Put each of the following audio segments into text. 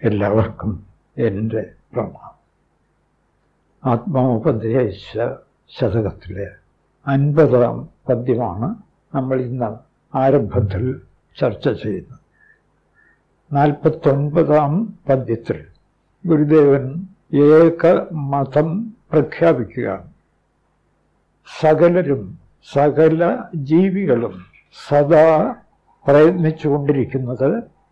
എല്ലാവർക്കും എൻ്റെ പ്രണാമം ആത്മോപദേശ ശതകത്തിലെ അൻപതാം പദ്യമാണ് നമ്മൾ ഇന്ന് ആരംഭത്തിൽ ചർച്ച ചെയ്യുന്നത് നാൽപ്പത്തൊൻപതാം പദ്യത്തിൽ ഗുരുദേവൻ ഏക മതം പ്രഖ്യാപിക്കുകയാണ് സകലരും സകല ജീവികളും സദാ പ്രയത്നിച്ചുകൊണ്ടിരിക്കുന്നത്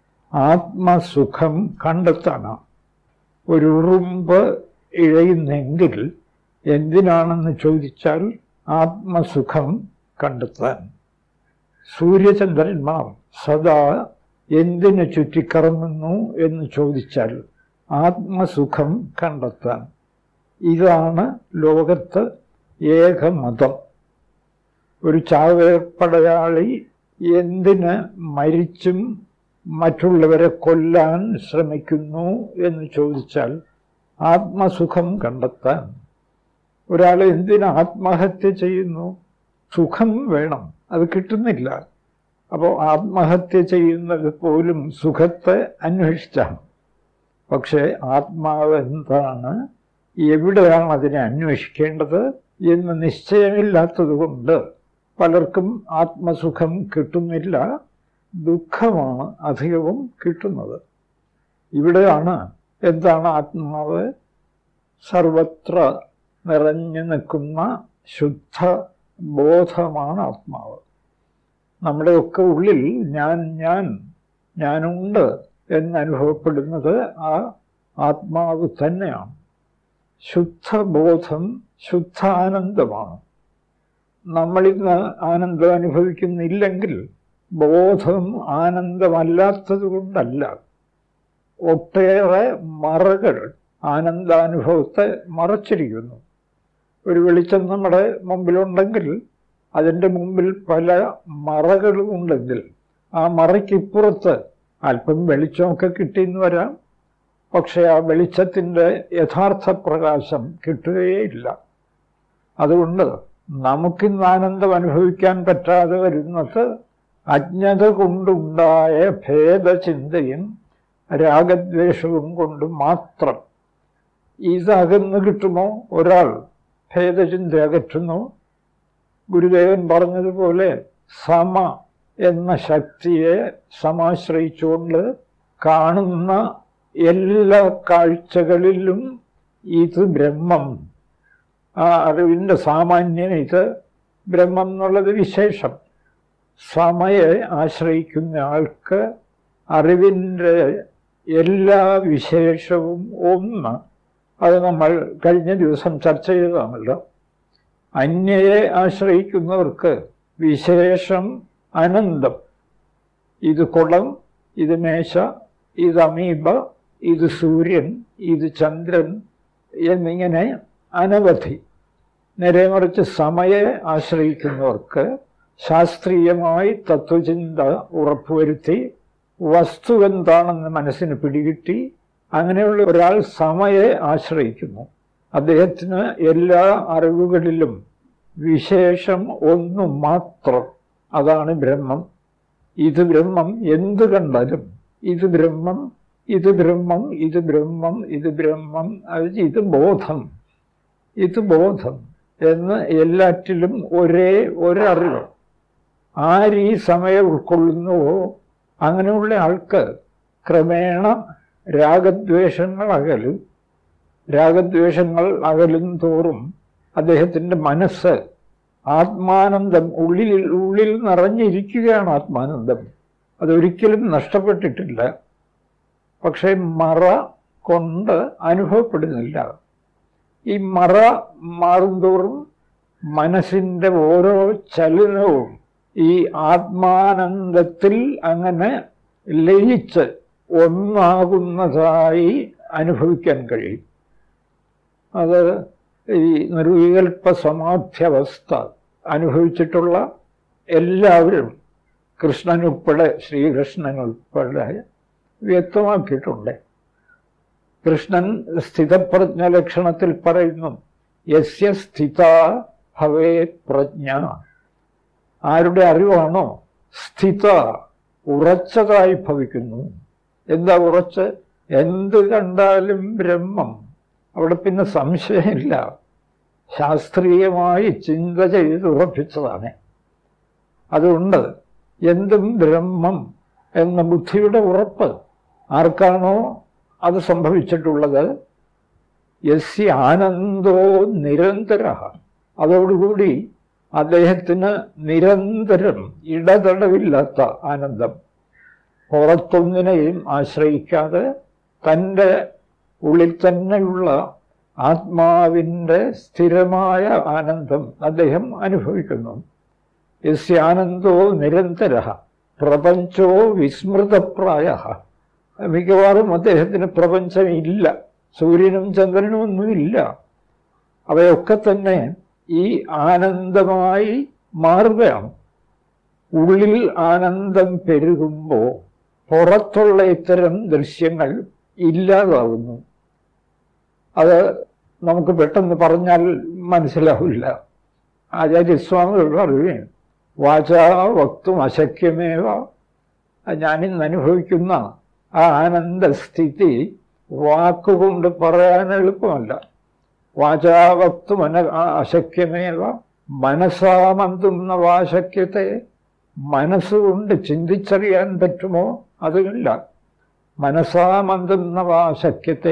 ആത്മസുഖം കണ്ടെത്താണ് ഒരു ഉറുമ്പ് ഇഴയുന്നെങ്കിൽ എന്തിനാണെന്ന് ചോദിച്ചാൽ ആത്മസുഖം കണ്ടെത്താൻ സൂര്യചന്ദ്രന്മാർ സദാ എന്തിനു ചുറ്റിക്കറങ്ങുന്നു എന്ന് ചോദിച്ചാൽ ആത്മസുഖം കണ്ടെത്താൻ ഇതാണ് ലോകത്ത് ഏകമതം ഒരു ചാവേർപ്പടയാളി എന്തിന് മരിച്ചും മറ്റുള്ളവരെ കൊല്ലാൻ ശ്രമിക്കുന്നു എന്ന് ചോദിച്ചാൽ ആത്മസുഖം കണ്ടെത്താൻ ഒരാൾ എന്തിന് ആത്മഹത്യ ചെയ്യുന്നു സുഖം വേണം അത് കിട്ടുന്നില്ല അപ്പോൾ ആത്മഹത്യ ചെയ്യുന്നത് പോലും സുഖത്തെ അന്വേഷിച്ചാണ് പക്ഷേ ആത്മാവ് എന്താണ് എവിടെയാണ് അതിനെ അന്വേഷിക്കേണ്ടത് എന്ന് നിശ്ചയമില്ലാത്തത് കൊണ്ട് പലർക്കും ആത്മസുഖം കിട്ടുന്നില്ല ദുഃഖമാണ് അധികവും കിട്ടുന്നത് ഇവിടെയാണ് എന്താണ് ആത്മാവ് സർവത്ര നിറഞ്ഞു നിൽക്കുന്ന ശുദ്ധ ബോധമാണ് ആത്മാവ് നമ്മുടെയൊക്കെ ഉള്ളിൽ ഞാൻ ഞാൻ ഞാനുണ്ട് എന്നനുഭവപ്പെടുന്നത് ആ ആത്മാവ് തന്നെയാണ് ശുദ്ധബോധം ശുദ്ധാനന്ദമാണ് നമ്മളിന്ന് ആനന്ദം അനുഭവിക്കുന്നില്ലെങ്കിൽ ബോധം ആനന്ദമല്ലാത്തത് കൊണ്ടല്ല ഒട്ടേറെ മറകൾ ആനന്ദാനുഭവത്തെ മറച്ചിരിക്കുന്നു ഒരു വെളിച്ചം നമ്മുടെ മുമ്പിലുണ്ടെങ്കിൽ അതിൻ്റെ മുമ്പിൽ പല മറകളും ഉണ്ടെങ്കിൽ ആ മറയ്ക്കിപ്പുറത്ത് അല്പം വെളിച്ചമൊക്കെ കിട്ടിയെന്ന് വരാം പക്ഷെ ആ വെളിച്ചത്തിൻ്റെ യഥാർത്ഥ പ്രകാശം കിട്ടുകയേയില്ല അതുകൊണ്ട് നമുക്കിന്ന് ആനന്ദം അനുഭവിക്കാൻ പറ്റാതെ വരുന്നത് അജ്ഞത കൊണ്ടുണ്ടായ ഭേദചിന്തയും രാഗദ്വേഷവും കൊണ്ട് മാത്രം ഇതകന്നു കിട്ടുമോ ഒരാൾ ഭേദചിന്ത അകറ്റുന്നു ഗുരുദേവൻ പറഞ്ഞതുപോലെ സമ എന്ന ശക്തിയെ സമാശ്രയിച്ചുകൊണ്ട് കാണുന്ന എല്ലാ കാഴ്ചകളിലും ഇത് ബ്രഹ്മം ആ അറിവിൻ്റെ സാമാന്യം ഇത് ബ്രഹ്മം എന്നുള്ളത് വിശേഷം സമയെ ആശ്രയിക്കുന്ന ആൾക്ക് അറിവിൻ്റെ എല്ലാ വിശേഷവും ഒന്ന് അത് നമ്മൾ കഴിഞ്ഞ ദിവസം ചർച്ച ചെയ്തതാണല്ലോ അന്യയെ ആശ്രയിക്കുന്നവർക്ക് വിശേഷം അനന്തം ഇത് കുളം ഇത് മേശ ഇത് അമീബ ഇത് സൂര്യൻ ഇത് ചന്ദ്രൻ എന്നിങ്ങനെ അനവധി നേരെ മറിച്ച് സമയെ ആശ്രയിക്കുന്നവർക്ക് ശാസ്ത്രീയമായി തത്വചിന്ത ഉറപ്പുവരുത്തി വസ്തു എന്താണെന്ന് മനസ്സിന് പിടികിട്ടി അങ്ങനെയുള്ള ഒരാൾ സമയെ ആശ്രയിക്കുന്നു അദ്ദേഹത്തിന് എല്ലാ അറിവുകളിലും വിശേഷം ഒന്നു മാത്രം അതാണ് ബ്രഹ്മം ഇത് ബ്രഹ്മം എന്ത് കണ്ടാലും ഇത് ബ്രഹ്മം ഇത് ബ്രഹ്മം ഇത് ബ്രഹ്മം ഇത് ബ്രഹ്മം അത് ഇത് ബോധം ഇത് ബോധം എന്ന് എല്ലാറ്റിലും ഒരേ ഒരറിവ് ആര് ഈ സമയം ഉൾക്കൊള്ളുന്നുവോ അങ്ങനെയുള്ള ആൾക്ക് ക്രമേണ രാഗദ്വേഷങ്ങൾ അകലും രാഗദ്വേഷങ്ങൾ അകലും തോറും അദ്ദേഹത്തിൻ്റെ മനസ്സ് ആത്മാനന്ദം ഉള്ളിൽ ഉള്ളിൽ നിറഞ്ഞിരിക്കുകയാണ് ആത്മാനന്ദം അതൊരിക്കലും നഷ്ടപ്പെട്ടിട്ടില്ല പക്ഷേ മറ കൊണ്ട് അനുഭവപ്പെടുന്നില്ല ഈ മറ മാറുന്തോറും മനസ്സിൻ്റെ ഓരോ ചലനവും ഈ ആത്മാനന്ദത്തിൽ അങ്ങനെ ലയിച്ച് ഒന്നാകുന്നതായി അനുഭവിക്കാൻ കഴിയും അത് ഈ നിർവികൽപ്പ സമാധ്യവസ്ഥ അനുഭവിച്ചിട്ടുള്ള എല്ലാവരും കൃഷ്ണനുൾപ്പെടെ ശ്രീകൃഷ്ണൻ ഉൾപ്പെടെ വ്യക്തമാക്കിയിട്ടുണ്ട് കൃഷ്ണൻ സ്ഥിതപ്രജ്ഞ ലക്ഷണത്തിൽ പറയുന്നു യസ്യ സ്ഥിത ഭവേ പ്രജ്ഞ ആരുടെ അറിവാണോ സ്ഥിത ഉറച്ചതായി ഭവിക്കുന്നു എന്താ ഉറച്ച് എന്ത് കണ്ടാലും ബ്രഹ്മം അവിടെ പിന്നെ സംശയമില്ല ശാസ്ത്രീയമായി ചിന്ത ചെയ്ത് ഉറപ്പിച്ചതാണ് അതുകൊണ്ട് എന്തും ബ്രഹ്മം എന്ന ബുദ്ധിയുടെ ഉറപ്പ് ആർക്കാണോ അത് സംഭവിച്ചിട്ടുള്ളത് യസ്യ ആനന്ദോ നിരന്തര അതോടുകൂടി അദ്ദേഹത്തിന് നിരന്തരം ഇടതടവില്ലാത്ത ആനന്ദം പുറത്തൊന്നിനെയും ആശ്രയിക്കാതെ തൻ്റെ ഉള്ളിൽ തന്നെയുള്ള ആത്മാവിൻ്റെ സ്ഥിരമായ ആനന്ദം അദ്ദേഹം അനുഭവിക്കുന്നു യസ്യാനന്ദോ നിരന്തര പ്രപഞ്ചോ വിസ്മൃതപ്രായ മിക്കവാറും അദ്ദേഹത്തിന് പ്രപഞ്ചമില്ല സൂര്യനും ചന്ദ്രനും ഒന്നുമില്ല അവയൊക്കെ തന്നെ ഈ ആനന്ദമായി മാറുകയാണ് ഉള്ളിൽ ആനന്ദം പെരുകുമ്പോൾ പുറത്തുള്ള ഇത്തരം ദൃശ്യങ്ങൾ ഇല്ലാതാവുന്നു അത് നമുക്ക് പെട്ടെന്ന് പറഞ്ഞാൽ മനസ്സിലാവില്ല ആചാര്യസ്വാമികൾ പറയുകയും വാചാ വക്തും അശക്യമേവ ഞാനിന്ന് അനുഭവിക്കുന്ന ആ ആനന്ദസ്ഥിതി വാക്കുകൊണ്ട് പറയാൻ എളുപ്പമല്ല വാചാവക്തും അന അശക്യമേവ മനസ്സാമന്തുന്ന വാശക്യത്തെ മനസ്സുകൊണ്ട് ചിന്തിച്ചറിയാൻ പറ്റുമോ അതുമില്ല മനസ്സാമന്തുന്ന വാശക്യത്തെ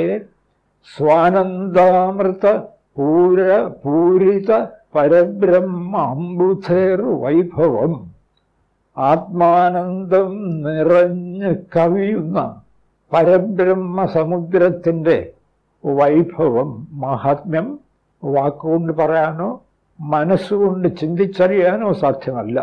സ്വാനന്ദാമൃത പൂര പൂരിത പരബ്രഹ്മ അമ്പുധേർ വൈഭവം ആത്മാനന്ദം നിറഞ്ഞ് കവിയുന്ന പരബ്രഹ്മ സമുദ്രത്തിൻ്റെ വൈഭവം മഹാത്മ്യം വാക്കുകൊണ്ട് പറയാനോ മനസ്സുകൊണ്ട് ചിന്തിച്ചറിയാനോ സാധ്യമല്ല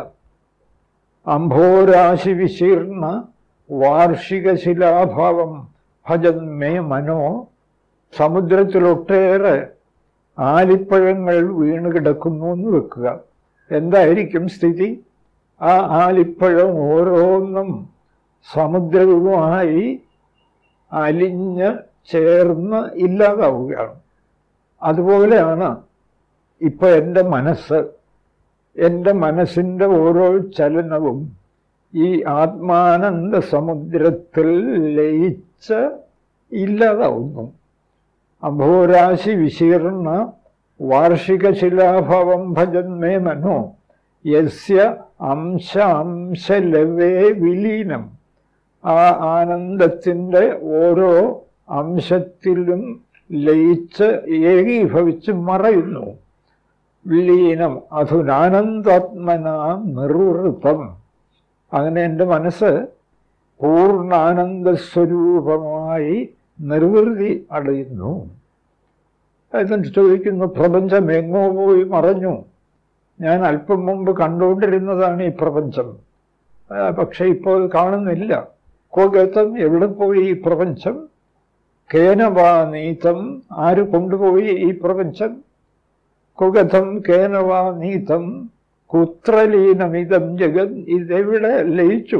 അംഭോരാശി വിശീർണ വാർഷിക ശിലാഭാവം ഭജന്മേ മനോ സമുദ്രത്തിലൊട്ടേറെ ആലിപ്പഴങ്ങൾ വീണ് കിടക്കുന്നു എന്ന് വെക്കുക എന്തായിരിക്കും സ്ഥിതി ആ ആലിപ്പഴം ഓരോന്നും സമുദ്രവുമായി അലിഞ്ഞ് ചേർന്ന് ഇല്ലാതാവുകയാണ് അതുപോലെയാണ് ഇപ്പൊ എൻ്റെ മനസ്സ് എൻ്റെ മനസ്സിൻ്റെ ഓരോ ചലനവും ഈ ആത്മാനന്ദ സമുദ്രത്തിൽ ലയിച്ച് ഇല്ലാതാവുന്നു അഭോരാശി വിശീർണ വാർഷിക ശിലാഭവം ഭജന്മേ മനോ യസ്യ അംശ അംശലവേ വിലീനം ആ ആനന്ദത്തിൻ്റെ ഓരോ അംശത്തിലും ലയിച്ച് ഏകീഭവിച്ച് മറയുന്നു വിലീനം അധുനാനന്ദാത്മന നിർവൃത്തം അങ്ങനെ എൻ്റെ മനസ്സ് പൂർണ്ണാനന്ദ സ്വരൂപമായി നിർവൃതി അടയുന്നു എന്നിട്ട് ചോദിക്കുന്നു പ്രപഞ്ചം എങ്ങോ പോയി മറഞ്ഞു ഞാൻ അല്പം മുമ്പ് കണ്ടുകൊണ്ടിരുന്നതാണ് ഈ പ്രപഞ്ചം പക്ഷെ ഇപ്പോൾ കാണുന്നില്ല കോഗത്തം എവിടെ പോയി ഈ പ്രപഞ്ചം കേനവാ നീതം ആര് കൊണ്ടുപോയി ഈ പ്രപഞ്ചം കുഗതം കേനവാ നീതം കുത്രലീനമിതം ജഗത് ഇതെവിടെ ലയിച്ചു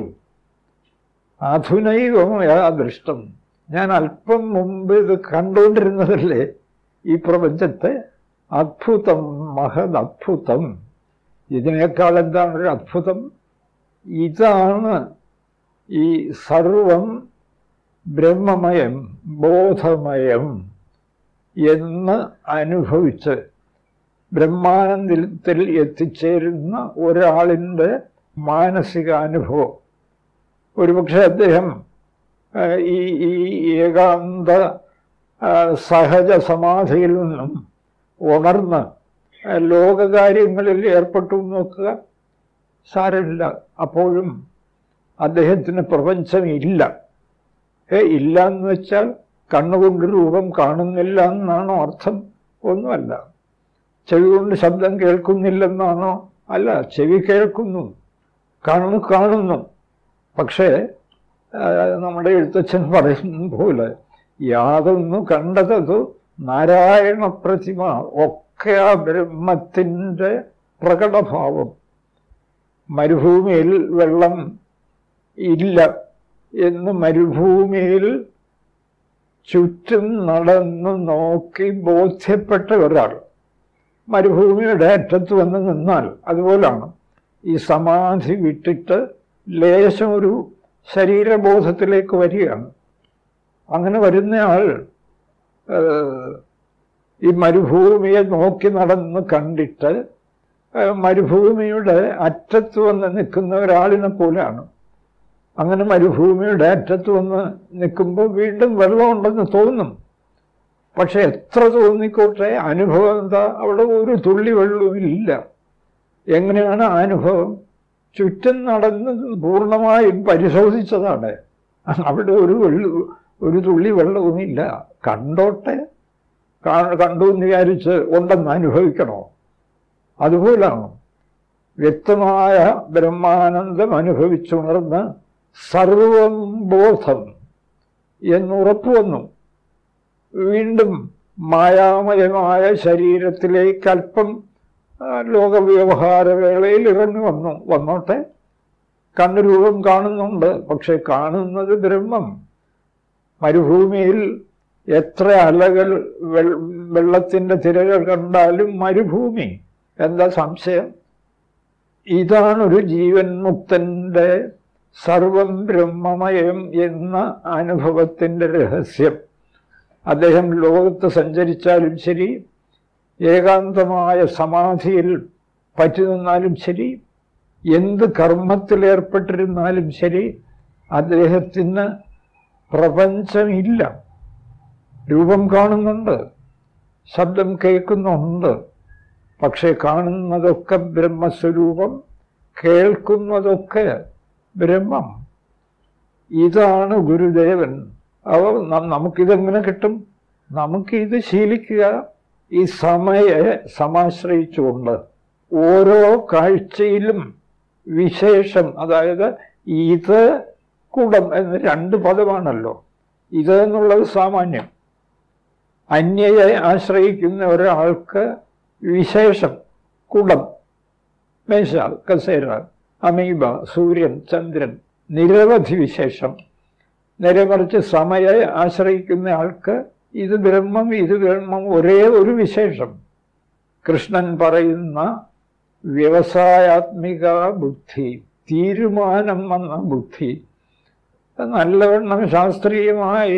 അധുനൈവമയാ ദൃഷ്ടം ഞാൻ അല്പം മുമ്പ് ഇത് കണ്ടുകൊണ്ടിരുന്നതല്ലേ ഈ പ്രപഞ്ചത്തെ അദ്ഭുതം മഹദ് അദ്ഭുതം ഇതിനേക്കാൾ എന്താണ് ഒരു അദ്ഭുതം ഇതാണ് ഈ സർവം ബ്രഹ്മമയം ബോധമയം എന്ന് അനുഭവിച്ച് ബ്രഹ്മാനന്ദത്തിൽ എത്തിച്ചേരുന്ന ഒരാളിൻ്റെ മാനസികാനുഭവം ഒരുപക്ഷെ അദ്ദേഹം ഈ ഈ ഏകാന്ത സഹജ സമാധിയിൽ നിന്നും ഉണർന്ന് ലോകകാര്യങ്ങളിൽ ഏർപ്പെട്ടു നോക്കുക സാരമില്ല അപ്പോഴും അദ്ദേഹത്തിന് പ്രപഞ്ചമില്ല ഏ ഇല്ല എന്ന് വെച്ചാൽ കണ്ണുകൊണ്ട് രൂപം കാണുന്നില്ല എന്നാണോ അർത്ഥം ഒന്നുമല്ല ചെവി കൊണ്ട് ശബ്ദം കേൾക്കുന്നില്ലെന്നാണോ അല്ല ചെവി കേൾക്കുന്നു കണ്ണു കാണുന്നു പക്ഷേ നമ്മുടെ എഴുത്തച്ഛൻ പറയുന്ന പോലെ യാതൊന്നു കണ്ടതതു നാരായണ പ്രതിമ ഒക്കെ ആ ബ്രഹ്മത്തിൻ്റെ പ്രകടഭാവം മരുഭൂമിയിൽ വെള്ളം ഇല്ല എന്ന് മരുഭൂമിയിൽ ചുറ്റും നടന്നു നോക്കി ബോധ്യപ്പെട്ട ഒരാൾ മരുഭൂമിയുടെ അറ്റത്ത് വന്ന് നിന്നാൽ അതുപോലാണ് ഈ സമാധി വിട്ടിട്ട് ലേശം ഒരു ശരീരബോധത്തിലേക്ക് വരികയാണ് അങ്ങനെ വരുന്നയാൾ ഈ മരുഭൂമിയെ നോക്കി നടന്ന് കണ്ടിട്ട് മരുഭൂമിയുടെ അറ്റത്ത് വന്ന് നിൽക്കുന്ന ഒരാളിനെ പോലെയാണ് അങ്ങനെ മരുഭൂമിയുടെ അറ്റത്ത് വന്ന് നിൽക്കുമ്പോൾ വീണ്ടും വെള്ളമുണ്ടെന്ന് തോന്നും പക്ഷെ എത്ര തോന്നിക്കോട്ടെ അനുഭവം എന്താ അവിടെ ഒരു തുള്ളി വെള്ളവും ഇല്ല എങ്ങനെയാണ് അനുഭവം ചുറ്റും നടന്ന് പൂർണ്ണമായും പരിശോധിച്ചതാണ് അവിടെ ഒരു വെള്ള ഒരു തുള്ളി വെള്ളവുമില്ല കണ്ടോട്ടെ കണ്ടു എന്ന് വിചാരിച്ച് ഉണ്ടെന്ന് അനുഭവിക്കണോ അതുപോലാണ് വ്യക്തമായ ബ്രഹ്മാനന്ദം അനുഭവിച്ചുണർന്ന് സർവം ബോധം എന്നുറപ്പു വന്നു വീണ്ടും മായാമയമായ ശരീരത്തിലേക്ക് അല്പം ലോകവ്യവഹാര വേളയിൽ ഇറങ്ങി വന്നു വന്നോട്ടെ കണ്ണുരൂപം കാണുന്നുണ്ട് പക്ഷെ കാണുന്നത് ബ്രഹ്മം മരുഭൂമിയിൽ എത്ര അലകൾ വെള്ളത്തിൻ്റെ തിരകൾ കണ്ടാലും മരുഭൂമി എന്താ സംശയം ഇതാണൊരു ജീവൻ മുക്തൻ്റെ സർവം ബ്രഹ്മമയം എന്ന അനുഭവത്തിൻ്റെ രഹസ്യം അദ്ദേഹം ലോകത്ത് സഞ്ചരിച്ചാലും ശരി ഏകാന്തമായ സമാധിയിൽ പറ്റി നിന്നാലും ശരി എന്ത് കർമ്മത്തിലേർപ്പെട്ടിരുന്നാലും ശരി അദ്ദേഹത്തിന് പ്രപഞ്ചമില്ല രൂപം കാണുന്നുണ്ട് ശബ്ദം കേൾക്കുന്നുണ്ട് പക്ഷെ കാണുന്നതൊക്കെ ബ്രഹ്മസ്വരൂപം കേൾക്കുന്നതൊക്കെ ബ്രഹ്മം ഇതാണ് ഗുരുദേവൻ അവർ നമുക്കിതെങ്ങനെ കിട്ടും നമുക്കിത് ശീലിക്കുക ഈ സമയെ സമാശ്രയിച്ചുകൊണ്ട് ഓരോ കാഴ്ചയിലും വിശേഷം അതായത് ഇത് കുടം എന്ന് രണ്ട് പദമാണല്ലോ ഇത് എന്നുള്ളത് സാമാന്യം അന്യയെ ആശ്രയിക്കുന്ന ഒരാൾക്ക് വിശേഷം കുടം മേശ കസേര അമീബ സൂര്യൻ ചന്ദ്രൻ നിരവധി വിശേഷം നേരെമറിച്ച് സമയെ ആശ്രയിക്കുന്ന ആൾക്ക് ഇത് ബ്രഹ്മം ഇത് ബ്രഹ്മം ഒരേ ഒരു വിശേഷം കൃഷ്ണൻ പറയുന്ന വ്യവസായാത്മിക ബുദ്ധി തീരുമാനം വന്ന ബുദ്ധി നല്ലവണ്ണം ശാസ്ത്രീയമായി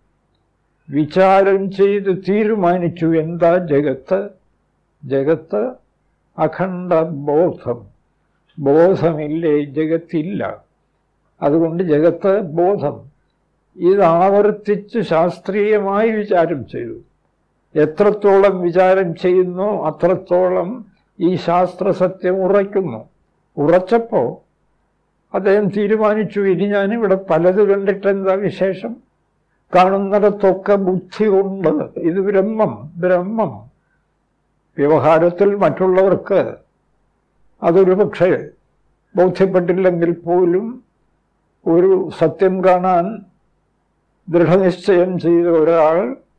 വിചാരം ചെയ്ത് തീരുമാനിച്ചു എന്താ ജഗത്ത് ജഗത്ത് അഖണ്ഡ ബോധം ബോധമില്ലേ ജഗത്തില്ല അതുകൊണ്ട് ജഗത്ത് ബോധം ഇത് ആവർത്തിച്ച് ശാസ്ത്രീയമായി വിചാരം ചെയ്തു എത്രത്തോളം വിചാരം ചെയ്യുന്നു അത്രത്തോളം ഈ ശാസ്ത്ര സത്യം ഉറയ്ക്കുന്നു ഉറച്ചപ്പോൾ അദ്ദേഹം തീരുമാനിച്ചു ഇനി ഞാനിവിടെ പലത് കണ്ടിട്ട് എന്താ വിശേഷം കാണുന്നിടത്തൊക്കെ ബുദ്ധി കൊണ്ട് ഇത് ബ്രഹ്മം ബ്രഹ്മം വ്യവഹാരത്തിൽ മറ്റുള്ളവർക്ക് അതൊരു പക്ഷേ ബോധ്യപ്പെട്ടില്ലെങ്കിൽ പോലും ഒരു സത്യം കാണാൻ ദൃഢനിശ്ചയം ചെയ്ത ഒരാൾ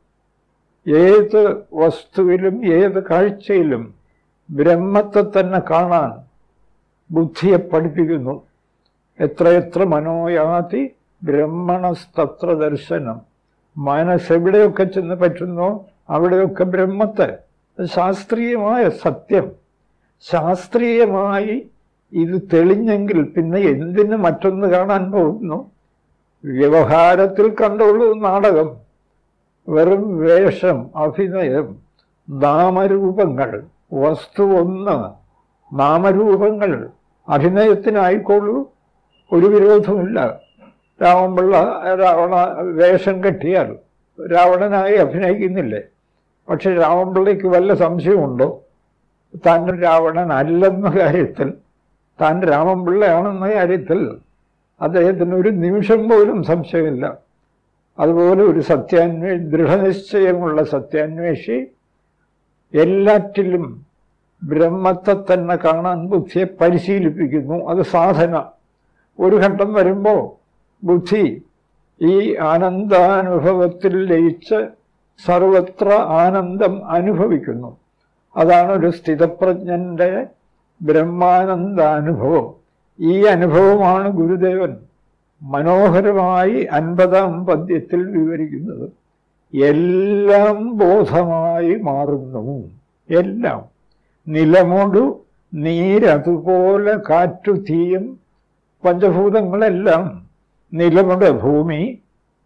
ഏത് വസ്തുവിലും ഏത് കാഴ്ചയിലും ബ്രഹ്മത്തെ തന്നെ കാണാൻ ബുദ്ധിയെ പഠിപ്പിക്കുന്നു എത്രയെത്ര മനോയാതി ബ്രഹ്മണസ്തത്ര ദർശനം മനസ്സെവിടെയൊക്കെ ചെന്ന് പറ്റുന്നോ അവിടെയൊക്കെ ബ്രഹ്മത്തെ ശാസ്ത്രീയമായ സത്യം ശാസ്ത്രീയമായി ഇത് തെളിഞ്ഞെങ്കിൽ പിന്നെ എന്തിന് മറ്റൊന്ന് കാണാൻ പോകുന്നു വ്യവഹാരത്തിൽ കണ്ടുള്ളൂ നാടകം വെറും വേഷം അഭിനയം നാമരൂപങ്ങൾ വസ്തു ഒന്ന് നാമരൂപങ്ങൾ അഭിനയത്തിനായിക്കോളൂ ഒരു വിരോധമില്ല രാമൻപിള്ള രാവണ വേഷം കെട്ടിയാൽ രാവണനായി അഭിനയിക്കുന്നില്ലേ പക്ഷെ രാമൻപിള്ളയ്ക്ക് വല്ല സംശയമുണ്ടോ താൻ രാവണൻ അല്ലെന്ന കാര്യത്തിൽ താൻ രാമൻപിള്ളയാണെന്ന കാര്യത്തിൽ അദ്ദേഹത്തിന് ഒരു നിമിഷം പോലും സംശയമില്ല അതുപോലെ ഒരു സത്യാന്വേ ദൃഢനിശ്ചയമുള്ള സത്യാന്വേഷി എല്ലാറ്റിലും ബ്രഹ്മത്തെ തന്നെ കാണാൻ ബുദ്ധിയെ പരിശീലിപ്പിക്കുന്നു അത് സാധന ഒരു ഘട്ടം വരുമ്പോൾ ബുദ്ധി ഈ ആനന്ദാനുഭവത്തിൽ ലയിച്ച് സർവത്ര ആനന്ദം അനുഭവിക്കുന്നു അതാണ് ഒരു സ്ഥിതപ്രജ്ഞന്റെ ബ്രഹ്മാനന്ദാനുഭവം ഈ അനുഭവമാണ് ഗുരുദേവൻ മനോഹരമായി അൻപതാം പദ്യത്തിൽ വിവരിക്കുന്നത് എല്ലാം ബോധമായി മാറുന്നു എല്ലാം നിലമൊടു നീരതുപോലെ കാറ്റു തീയും പഞ്ചഭൂതങ്ങളെല്ലാം നിലമുടെ ഭൂമി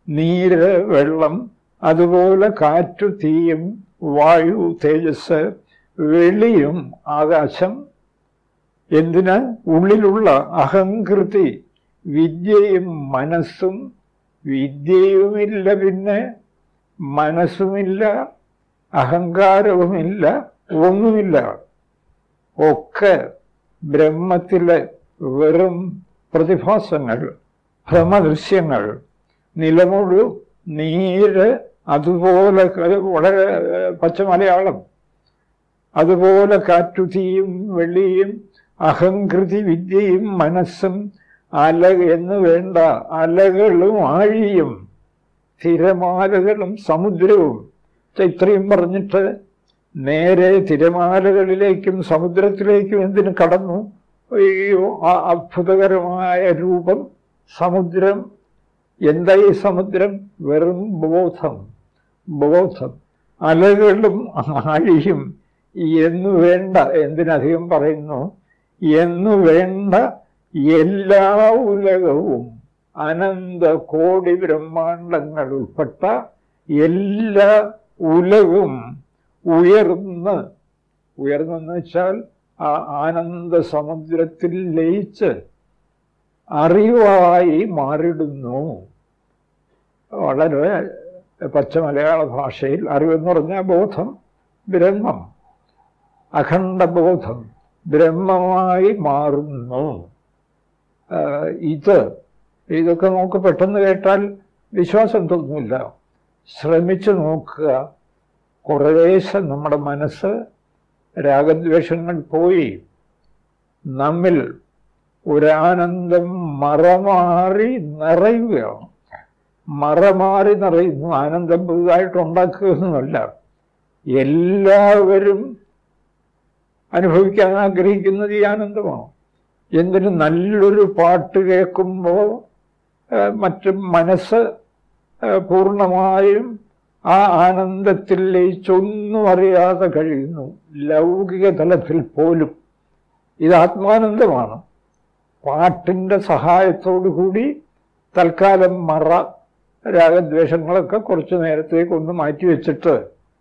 നീര് വെള്ളം അതുപോലെ കാറ്റു തീയും വായു തേജസ് വെളിയും ആകാശം എന്തിന് ഉള്ളിലുള്ള അഹങ്കൃതി വിദ്യയും മനസ്സും വിദ്യയുമില്ല പിന്നെ മനസ്സുമില്ല അഹങ്കാരവുമില്ല ഒന്നുമില്ല ഒക്കെ ബ്രഹ്മത്തിലെ വെറും പ്രതിഭാസങ്ങൾ ഭ്രമദൃശ്യങ്ങൾ നിലമുഴു നീര് അതുപോലെ ക- വളരെ പച്ച മലയാളം അതുപോലെ കാറ്റുതീയും വെള്ളിയും അഹങ്കൃതി വിദ്യയും മനസ്സും അല എന്ന് വേണ്ട അലകളും ആഴിയും തിരമാലകളും സമുദ്രവും ഇത്രയും പറഞ്ഞിട്ട് നേരെ തിരമാലകളിലേക്കും സമുദ്രത്തിലേക്കും എന്തിനു കടന്നു അയ്യോ ആ അത്ഭുതകരമായ രൂപം സമുദ്രം എന്താ ഈ സമുദ്രം വെറും ബോധം ബോധം അലകളും ആഴിയും എന്നു വേണ്ട എന്തിനധികം പറയുന്നു എന്നു വേണ്ട എല്ലാ ഉലകവും അനന്ത കോടി ബ്രഹ്മാണ്ടങ്ങൾ ഉൾപ്പെട്ട എല്ലാ ഉലകും ഉയർന്ന് ഉയർന്നെന്ന് വെച്ചാൽ ആ ആനന്ദ സമുദ്രത്തിൽ ലയിച്ച് അറിവായി മാറിടുന്നു വളരെ പച്ച മലയാള ഭാഷയിൽ അറിവെന്ന് പറഞ്ഞാൽ ബോധം ബ്രഹ്മം അഖണ്ഡ ബോധം ബ്രഹ്മമായി മാറുന്നു ആ, ഇത് ഇതൊക്കെ നമുക്ക് പെട്ടെന്ന് കേട്ടാൽ വിശ്വാസം തോന്നില്ല ശ്രമിച്ചു നോക്കുക കുറേശ്ശെ നമ്മുടെ മനസ്സ് രാഗദ്വേഷങ്ങൾ പോയി നമ്മിൽ ഒരാനന്ദം മറമാറി നിറയുകയാണ് മറമാറി നിറയുന്നു ആനന്ദം പുതുതായിട്ട് ഉണ്ടാക്കുകയൊന്നുമല്ല എല്ലാവരും അനുഭവിക്കാൻ ആഗ്രഹിക്കുന്നത് ഈ ആനന്ദമാണ് എന്തിന് നല്ലൊരു പാട്ട് കേൾക്കുമ്പോൾ മറ്റും മനസ്സ് ആ, പൂർണ്ണമായും ആ ആനന്ദത്തിൽ ലയിച്ചൊന്നും അറിയാതെ കഴിയുന്നു ലൗകിക തലത്തിൽ പോലും ഇത് ആത്മാനന്ദമാണ് പാട്ടിൻ്റെ സഹായത്തോടു കൂടി തൽക്കാലം മറ രാഗദ്വേഷങ്ങളൊക്കെ കുറച്ചു നേരത്തേക്ക് ഒന്ന് മാറ്റിവെച്ചിട്ട്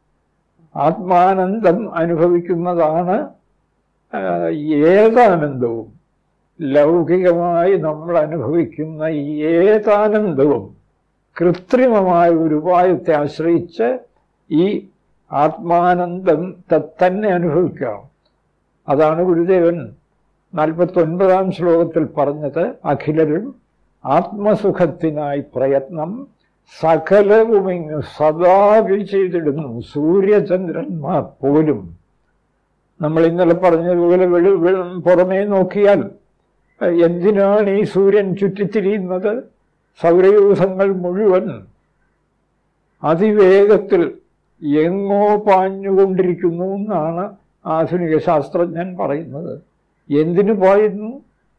ആത്മാനന്ദം അനുഭവിക്കുന്നതാണ് ആ, ഏതാനന്ദവും ലൗകികമായി നമ്മൾ അനുഭവിക്കുന്ന ഏതാനന്ദവും കൃത്രിമമായ ഒരു ഉപായത്തെ ആശ്രയിച്ച് ഈ ആത്മാനന്ദം ത- തന്നെ അനുഭവിക്കാം അതാണ് ഗുരുദേവൻ നാൽപ്പത്തൊൻപതാം ശ്ലോകത്തിൽ പറഞ്ഞത് അഖിലരും ആത്മസുഖത്തിനായി പ്രയത്നം സകലവുമിങ്ങ് സദാ ചെയ്തിടുന്നു സൂര്യചന്ദ്രന്മാർ പോലും നമ്മൾ ഇന്നലെ പറഞ്ഞതുപോലെ വെളു വെളു പുറമേ നോക്കിയാൽ ഏഹ്, എന്തിനാണ് ഈ സൂര്യൻ ചുറ്റിത്തിരിയുന്നത് സൗരയൂഥങ്ങൾ മുഴുവൻ അതിവേഗത്തിൽ എങ്ങോ പാഞ്ഞുകൊണ്ടിരിക്കുന്നു എന്നാണ് ആധുനിക ശാസ്ത്രജ്ഞൻ പറയുന്നത് എന്തിനു പായുന്നു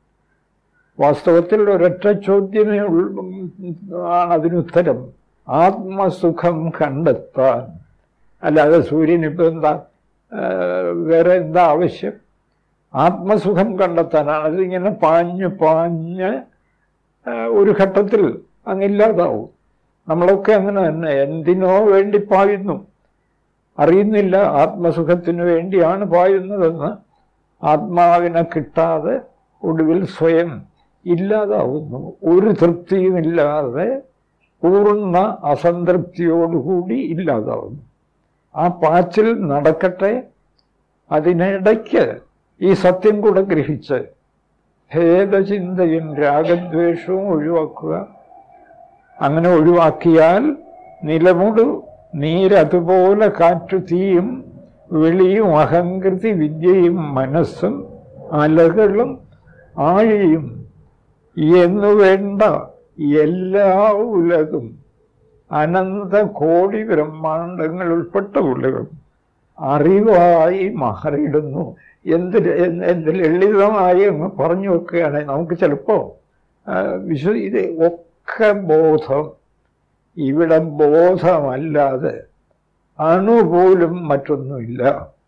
വാസ്തവത്തിൽ ഒരൊറ്റ ചോദ്യമേ ഉള്ളൂ ആണ് അതിനുത്തരം ആത്മസുഖം കണ്ടെത്താൻ അല്ലാതെ സൂര്യൻ ഇപ്പം എന്താ ആ, വേറെ എന്താ ആവശ്യം ആത്മസുഖം കണ്ടെത്താനാണ് അതിങ്ങനെ പാഞ്ഞ് പാഞ്ഞ് ആ, ഒരു ഘട്ടത്തിൽ അങ്ങില്ലാതാവും നമ്മളൊക്കെ അങ്ങനെ തന്നെ എന്തിനോ വേണ്ടി പായുന്നു അറിയുന്നില്ല ആത്മസുഖത്തിന് വേണ്ടിയാണ് പായുന്നതെന്ന് ആത്മാവിനെ കിട്ടാതെ ഒടുവിൽ സ്വയം ഇല്ലാതാവുന്നു ഒരു തൃപ്തിയുമില്ലാതെ പൂർണ്ണ അസംതൃപ്തിയോടുകൂടി ഇല്ലാതാവുന്നു ആ പാച്ചിൽ നടക്കട്ടെ അതിനിടയ്ക്ക് ഈ സത്യം കൂടെ ഗ്രഹിച്ച് ഭേദചിന്തയും രാഗദ്വേഷവും ഒഴിവാക്കുക അങ്ങനെ ഒഴിവാക്കിയാൽ നിലമുടു നീരതുപോലെ കാറ്റു തീയും വെളിയും അഹങ്കൃതി വിദ്യയും മനസ്സും അലകളും ആഴിയും എന്നു വേണ്ട എല്ലാ ഉലകും അനന്ത കോടി ബ്രഹ്മാണ്ടങ്ങൾ ഉൾപ്പെട്ട ഉലകം അറിവായി മാറിയിടുന്നു എന്ത് എന്ത് എന്ത് ലളിതമായി അങ്ങ് പറഞ്ഞു വെക്കുകയാണ് നമുക്ക് ചിലപ്പോൾ വിശ്വ ഇത് ഒക്കെ ബോധം ഇവിടെ ബോധമല്ലാതെ അണുപോലും മറ്റൊന്നുമില്ല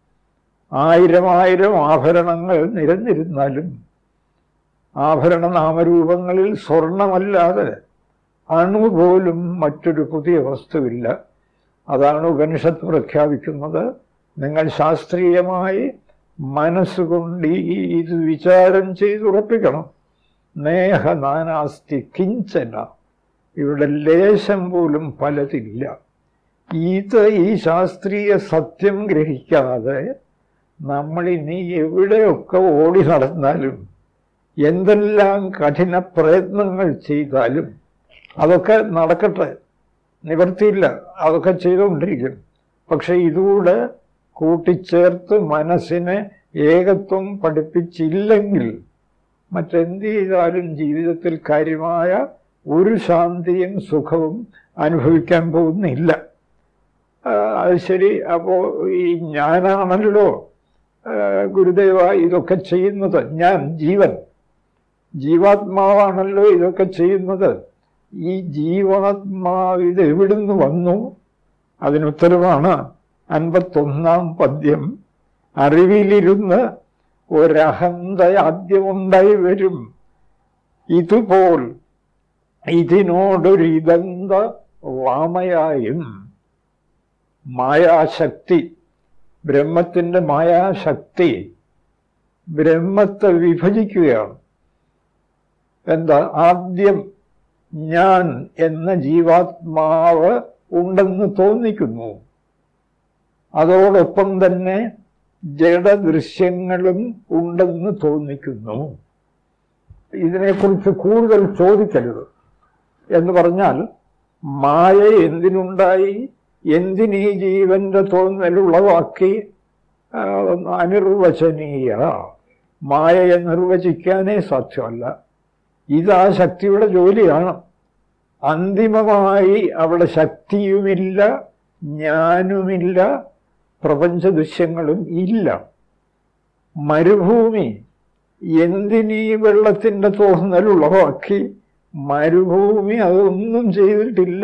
ആയിരം ആയിരം ആഭരണങ്ങൾ നിരന്നിരുന്നാലും ആഭരണ നാമരൂപങ്ങളിൽ സ്വർണമല്ലാതെ അണു പോലും മറ്റൊരു പുതിയ വസ്തുവില്ല അതാണ് ഉപനിഷത്ത് പ്രഖ്യാപിക്കുന്നത് നിങ്ങൾ ശാസ്ത്രീയമായി മനസ്സുകൊണ്ട് ഈ ഇത് വിചാരം ചെയ്തുറപ്പിക്കണം നേഹ നാനാസ്തി കിഞ്ചന ഇവിടെ ലേശം പോലും പലതില്ല ഇത് ഈ ശാസ്ത്രീയ സത്യം ഗ്രഹിക്കാതെ നമ്മളിനി എവിടെയൊക്കെ ഓടി നടന്നാലും എന്തെല്ലാം കഠിന പ്രയത്നങ്ങൾ ചെയ്താലും അതൊക്കെ നടക്കട്ടെ നിവർത്തിയില്ല അതൊക്കെ ചെയ്തുകൊണ്ടിരിക്കും പക്ഷെ ഇതുകൂടെ കൂട്ടിച്ചേർത്ത് മനസ്സിനെ ഏകത്വം പഠിപ്പിച്ചില്ലെങ്കിൽ മറ്റെന്ത് ചെയ്താലും ജീവിതത്തിൽ കാര്യമായ ഒരു ശാന്തിയും സുഖവും അനുഭവിക്കാൻ പോകുന്നില്ല ആ, അത് ശരി അപ്പോൾ ഈ ഞാനാണല്ലോ ആ, ഗുരുദേവ ഇതൊക്കെ ചെയ്യുന്നത് ഞാൻ ജീവൻ ജീവാത്മാവാണല്ലോ ഇതൊക്കെ ചെയ്യുന്നത് ഈ ജീവാത്മാവ് ഇത് എവിടുന്ന് വന്നു അതിനുത്തരവാണ് അൻപത്തൊന്നാം പദ്യം അറിവിലിരുന്ന് ഒരഹന്ത ആദ്യമുണ്ടായി വരും ഇതുപോൽ ഇതിനോടൊരിതന്ത വാമയായും മായാശക്തി ബ്രഹ്മത്തിൻ്റെ മായാശക്തി ബ്രഹ്മത്തെ വിഭജിക്കുകയാണ് എന്താ ആദ്യം ഞാൻ എന്ന ജീവാത്മാവ് ഉണ്ടെന്ന് തോന്നിക്കുന്നു അതോടൊപ്പം തന്നെ ജഡദൃശ്യങ്ങളും ഉണ്ടെന്ന് തോന്നിക്കുന്നു ഇതിനെക്കുറിച്ച് കൂടുതൽ ചോദിക്കരുത് എന്ന് പറഞ്ഞാൽ മായ എന്തിനുണ്ടായി എന്തിനീ ജീവന്റെ തോന്നലുളവാക്കി ആ, അനിർവചനീയ മായയെ നിർവചിക്കാനേ സാധ്യമല്ല ഇത് ആ ശക്തിയുടെ ജോലിയാണ് അന്തിമമായി അവിടെ ശക്തിയുമില്ല ജ്ഞാനുമില്ല പ്രപഞ്ച ദൃശ്യങ്ങളും ഇല്ല മരുഭൂമി എന്തിനീ വെള്ളത്തിൻ്റെ തോന്നലുളവാക്കി മരുഭൂമി അതൊന്നും ചെയ്തിട്ടില്ല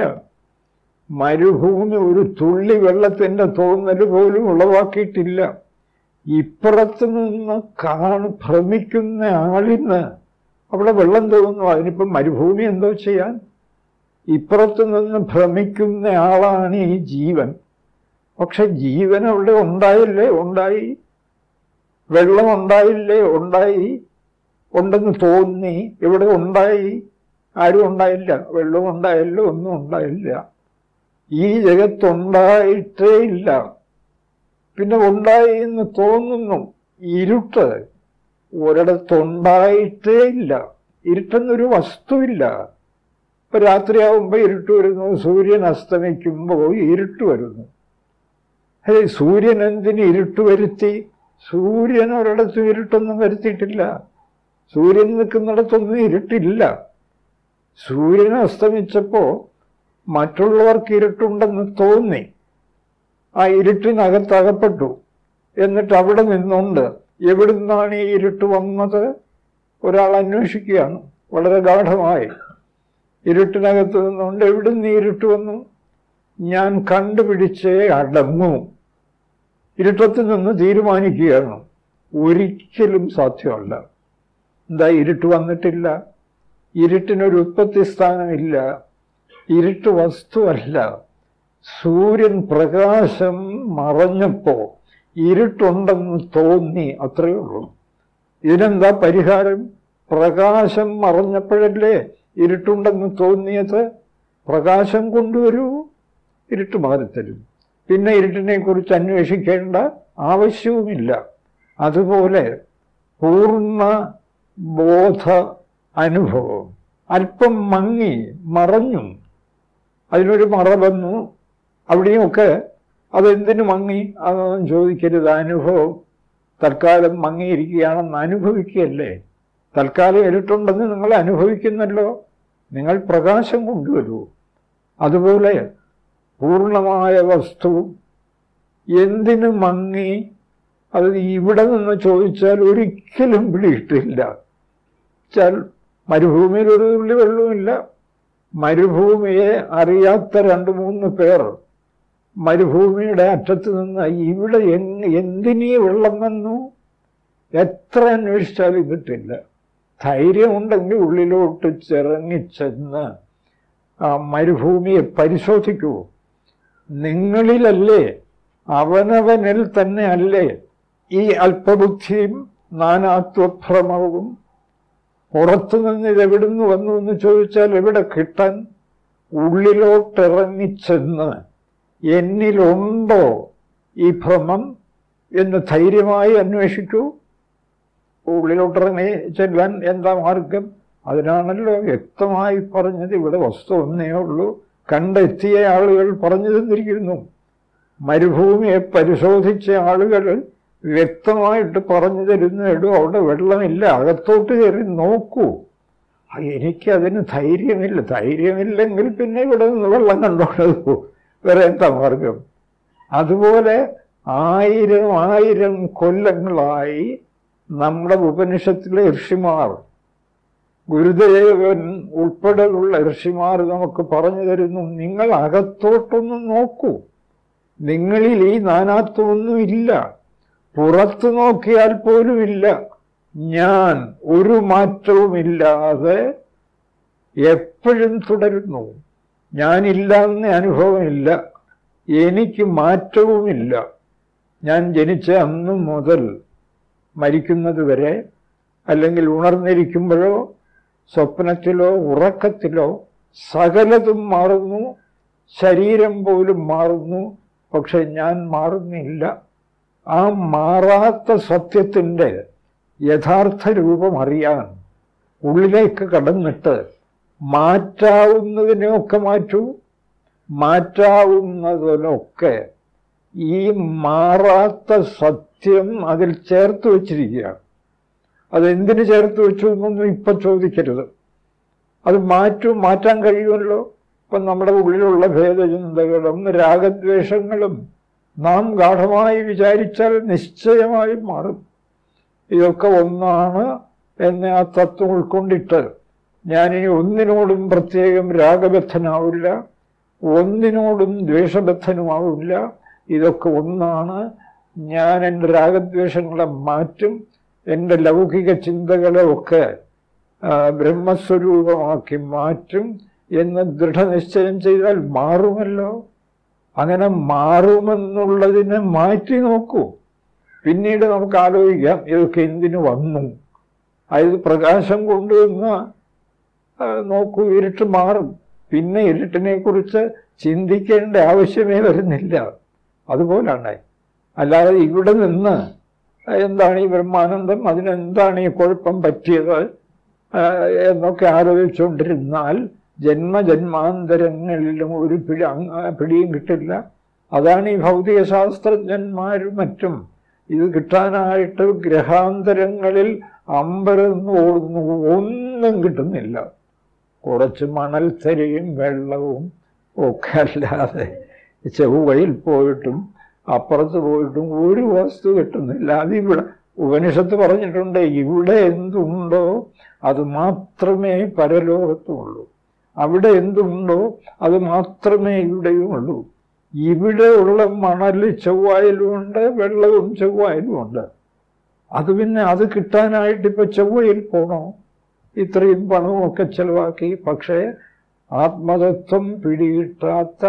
മരുഭൂമി ഒരു തുള്ളി വെള്ളത്തിൻ്റെ തോന്നൽ പോലും ഉളവാക്കിയിട്ടില്ല ഇപ്പുറത്ത് നിന്ന് കാണു ഭ്രമിക്കുന്ന ആളിന് അവിടെ വെള്ളം തോന്നുന്നു അതിനിപ്പം മരുഭൂമി എന്തോ ചെയ്യാൻ ഇപ്പുറത്ത് നിന്ന് ഭ്രമിക്കുന്ന ആളാണ് ഈ ജീവൻ പക്ഷെ ജീവൻ അവിടെ ഉണ്ടായില്ലേ ഉണ്ടായി വെള്ളം ഉണ്ടായില്ലേ ഉണ്ടായി ഉണ്ടെന്ന് തോന്നി ഇവിടെ ഉണ്ടായി ആരും ഉണ്ടായില്ല വെള്ളം ഉണ്ടായില്ല ഒന്നും ഉണ്ടായില്ല ഈ ജഗത്തുണ്ടായിട്ടേ ഇല്ല പിന്നെ ഉണ്ടായി എന്ന് തോന്നുന്നു ഇരുട്ട് ഒരിടത്തുണ്ടായിട്ടേ ഇല്ല ഇരുട്ടെന്നൊരു വസ്തുവില്ല ഇപ്പൊ രാത്രിയാവുമ്പോൾ ഇരുട്ട് വരുന്നു സൂര്യൻ അസ്തമിക്കുമ്പോൾ ഇരുട്ട് വരുന്നു ഹേ സൂര്യൻ എന്തിന് ഇരുട്ട് വരുത്തി സൂര്യൻ ഒരിടത്തും ഇരുട്ടൊന്നും വരുത്തിയിട്ടില്ല സൂര്യൻ നിൽക്കുന്നിടത്തൊന്നും ഇരുട്ടില്ല സൂര്യൻ അസ്തമിച്ചപ്പോൾ മറ്റുള്ളവർക്ക് ഇരുട്ടുണ്ടെന്ന് തോന്നി ആ ഇരുട്ടിനകത്തകപ്പെട്ടു എന്നിട്ട് അവിടെ നിന്നുകൊണ്ട് എവിടുന്നാണ് ഈ ഇരുട്ട് വന്നത് ഒരാൾ അന്വേഷിക്കുകയാണ് വളരെ ഗാഠമായി ഇരുട്ടിനകത്ത് നിന്നുകൊണ്ട് എവിടുന്ന് ഈ ഇരുട്ട് വന്നു ഞാൻ കണ്ടുപിടിച്ചേ അടങ്ങൂ ഇരുട്ടത്തിൽ നിന്ന് തീരുമാനിക്കുകയാണ് ഒരിക്കലും സാധ്യമല്ല എന്താ ഇരുട്ട് വന്നിട്ടില്ല ഇരുട്ടിനൊരു ഉത്പത്തി സ്ഥാനമില്ല ഇരുട്ട് വസ്തുവല്ല സൂര്യൻ പ്രകാശം മറഞ്ഞപ്പോ ഇരുട്ടുണ്ടെന്ന് തോന്നി അത്രയേ ഉള്ളൂ ഇതിനെന്താ പരിഹാരം പ്രകാശം മറഞ്ഞപ്പോഴല്ലേ ഇരുട്ടുണ്ടെന്ന് തോന്നിയത് പ്രകാശം കൊണ്ടുവരൂ ഇരുട്ട് മാറിത്തരും പിന്നെ ഇരുട്ടിനെ കുറിച്ച് അന്വേഷിക്കേണ്ട ആവശ്യവുമില്ല അതുപോലെ പൂർണ്ണ ബോധ അനുഭവം അല്പം മങ്ങി മറഞ്ഞു അതിനൊരു മറ വന്നു അവിടെയുമൊക്കെ അതെന്തിനു മങ്ങി അതൊന്നും ചോദിക്കരുത് അനുഭവം തൽക്കാലം മങ്ങിയിരിക്കുകയാണെന്ന് അനുഭവിക്കുകയല്ലേ തൽക്കാലം ഇരുട്ടുണ്ടെന്ന് നിങ്ങൾ അനുഭവിക്കുന്നല്ലോ നിങ്ങൾ പ്രകാശം കൊണ്ടുവരൂ അതുപോലെ പൂർണ്ണമായ വസ്തു എന്തിനു മങ്ങി അത് ഇവിടെ നിന്ന് ചോദിച്ചാൽ ഒരിക്കലും പിടിയിട്ടില്ല വെച്ചാൽ മരുഭൂമിയിൽ ഒരു തുള്ളി വെള്ളവുമില്ല മരുഭൂമിയെ അറിയാത്ത രണ്ട് മൂന്ന് പേർ മരുഭൂമിയുടെ അറ്റത്ത് നിന്ന് ഇവിടെ എങ് എന്തിനീ വെള്ളം വന്നു എത്ര അന്വേഷിച്ചാലും കിട്ടില്ല ധൈര്യമുണ്ടെങ്കിൽ ഉള്ളിലോട്ട് ചിറങ്ങിച്ചെന്ന് ആ മരുഭൂമിയെ പരിശോധിക്കൂ നിങ്ങളിലല്ലേ അവനവനിൽ തന്നെ അല്ലേ ഈ അല്പബുദ്ധിയും നാനാത്വഭ്രമവും പുറത്തുനിന്ന് ഇതെവിടുന്ന് വന്നു എന്ന് ചോദിച്ചാൽ എവിടെ കിട്ടാൻ ഉള്ളിലോട്ടിറങ്ങിച്ചെന്ന് എന്നിലുണ്ടോ ഈ ഭ്രമം എന്ന് ധൈര്യമായി അന്വേഷിക്കൂ ഉള്ളിലോട്ടിറങ്ങി ചെല്ലാൻ എന്താ മാർഗം അതിനാണല്ലോ വ്യക്തമായി പറഞ്ഞത് ഇവിടെ വസ്തു ഒന്നേ ഉള്ളൂ കണ്ടെത്തിയ ആളുകൾ പറഞ്ഞു തന്നിരിക്കുന്നു മരുഭൂമിയെ പരിശോധിച്ച ആളുകൾ വ്യക്തമായിട്ട് പറഞ്ഞു തരുന്നേടൂ അവിടെ വെള്ളമില്ല അകത്തോട്ട് കയറി നോക്കൂ ആ, എനിക്കതിന് ധൈര്യമില്ല ധൈര്യമില്ലെങ്കിൽ പിന്നെ ഇവിടെ നിന്ന് വെള്ളം കണ്ടോളൂ വേറെ എന്താ മാർഗം അതുപോലെ ആയിരം ആയിരം കൊല്ലങ്ങളായി നമ്മുടെ ഉപനിഷത്തിലെ ഋഷിമാർ ഗുരുദേവൻ ഉൾപ്പെടെയുള്ള ഋഷിമാർ നമുക്ക് പറഞ്ഞു തരുന്നു നിങ്ങൾ അകത്തോട്ടൊന്ന് നോക്കൂ നിങ്ങളിൽ ഈ നാനാത്വമൊന്നും ഇല്ല പുറത്തു നോക്കിയാൽ പോലുമില്ല ഞാൻ ഒരു മാറ്റവുമില്ലാതെ എപ്പോഴും തുടരുന്നു ഞാനില്ല എന്ന അനുഭവമില്ല എനിക്ക് മാറ്റവുമില്ല ഞാൻ ജനിച്ച അന്നു മുതൽ മരിക്കുന്നത് വരെ അല്ലെങ്കിൽ ഉണർന്നിരിക്കുമ്പോഴോ സ്വപ്നത്തിലോ ഉറക്കത്തിലോ സകലതും മാറുന്നു ശരീരം പോലും മാറുന്നു പക്ഷെ ഞാൻ മാറുന്നില്ല ആ മാറാത്ത സത്യത്തിൻ്റെ യഥാർത്ഥ രൂപം അറിയാൻ ഉള്ളിലേക്ക് കടന്നിട്ട് മാറ്റാവുന്നതിനെയൊക്കെ മാറ്റൂ മാറ്റാവുന്നതിനൊക്കെ ഈ മാറാത്ത സത്യം അതിൽ ചേർത്ത് വച്ചിരിക്കുകയാണ് അതെന്തിനു ചേർത്ത് വെച്ചു എന്നൊന്നും ഇപ്പൊ ചോദിക്കരുത് അത് മാറ്റും മാറ്റാൻ കഴിയുമല്ലോ ഇപ്പം നമ്മുടെ ഉള്ളിലുള്ള ഭേദചിന്തകളും രാഗദ്വേഷങ്ങളും നാം ഗാഠമായി വിചാരിച്ചാൽ നിശ്ചയമായും മാറും ഇതൊക്കെ ഒന്നാണ് എന്ന ആ തത്വം ഉൾക്കൊണ്ടിട്ട് ഞാനിനി ഒന്നിനോടും പ്രത്യേകം രാഗബദ്ധനാവില്ല ഒന്നിനോടും ദ്വേഷബദ്ധനുമാവില്ല ഇതൊക്കെ ഒന്നാണ് ഞാൻ എൻ്റെ രാഗദ്വേഷങ്ങളെ മാറ്റും എൻ്റെ ലൗകിക ചിന്തകളെ ഒക്കെ ആ, ബ്രഹ്മസ്വരൂപമാക്കി മാറ്റും എന്ന് ദൃഢനിശ്ചയം ചെയ്താൽ മാറുമല്ലോ അങ്ങനെ മാറുമെന്നുള്ളതിനെ മാറ്റി നോക്കൂ പിന്നീട് നമുക്ക് ആലോചിക്കാം ഇതൊക്കെ എന്തിനു വന്നു അതായത് പ്രകാശം കൊണ്ടുവന്ന് ആ, നോക്കൂ ഇരുട്ട് മാറും പിന്നെ ഇരുട്ടിനെ കുറിച്ച് ചിന്തിക്കേണ്ട ആവശ്യമേ വരുന്നില്ല അതുപോലാണ് അല്ലാതെ ഇവിടെ നിന്ന് എന്താണ് ഈ ബ്രഹ്മാനന്ദം അതിനെന്താണ് ഈ കുഴപ്പം പറ്റിയത് ആ, എന്നൊക്കെ ആലോചിച്ചുകൊണ്ടിരുന്നാൽ ജന്മജന്മാന്തരങ്ങളിലും ഒരു പിടി അങ്ങ- പിടിയും കിട്ടില്ല അതാണ് ഈ ഭൗതിക ശാസ്ത്രജ്ഞന്മാരും മറ്റും ഇത് കിട്ടാനായിട്ട് ഗ്രഹാന്തരങ്ങളിൽ അമ്പരന്ന് ഓടുന്നു ഒന്നും കിട്ടുന്നില്ല കുറച്ച് മണൽത്തരിയും വെള്ളവും ഒക്കെ അല്ലാതെ ചൊവ്വയിൽ പോയിട്ടും അപ്പുറത്ത് പോയിട്ടും ഒരു വസ്തു കിട്ടുന്നില്ല അതിവിടെ ഉപനിഷത്ത് പറഞ്ഞിട്ടുണ്ട് ഇവിടെ എന്തുണ്ടോ അത് മാത്രമേ പരലോകത്തുമുള്ളൂ അവിടെ എന്തുണ്ടോ അത് മാത്രമേ ഇവിടെയും ഉള്ളൂ ഇവിടെ ഉള്ള മണൽ ചൊവ്വായിലുമുണ്ട് വെള്ളവും ചൊവ്വായിലുമുണ്ട് അത് പിന്നെ അത് കിട്ടാനായിട്ട് ഇപ്പൊ ചൊവ്വയിൽ പോണോ ഇത്രയും പണവും ഒക്കെ ചെലവാക്കി പക്ഷേ ആത്മതത്വം പിടികിട്ടാത്ത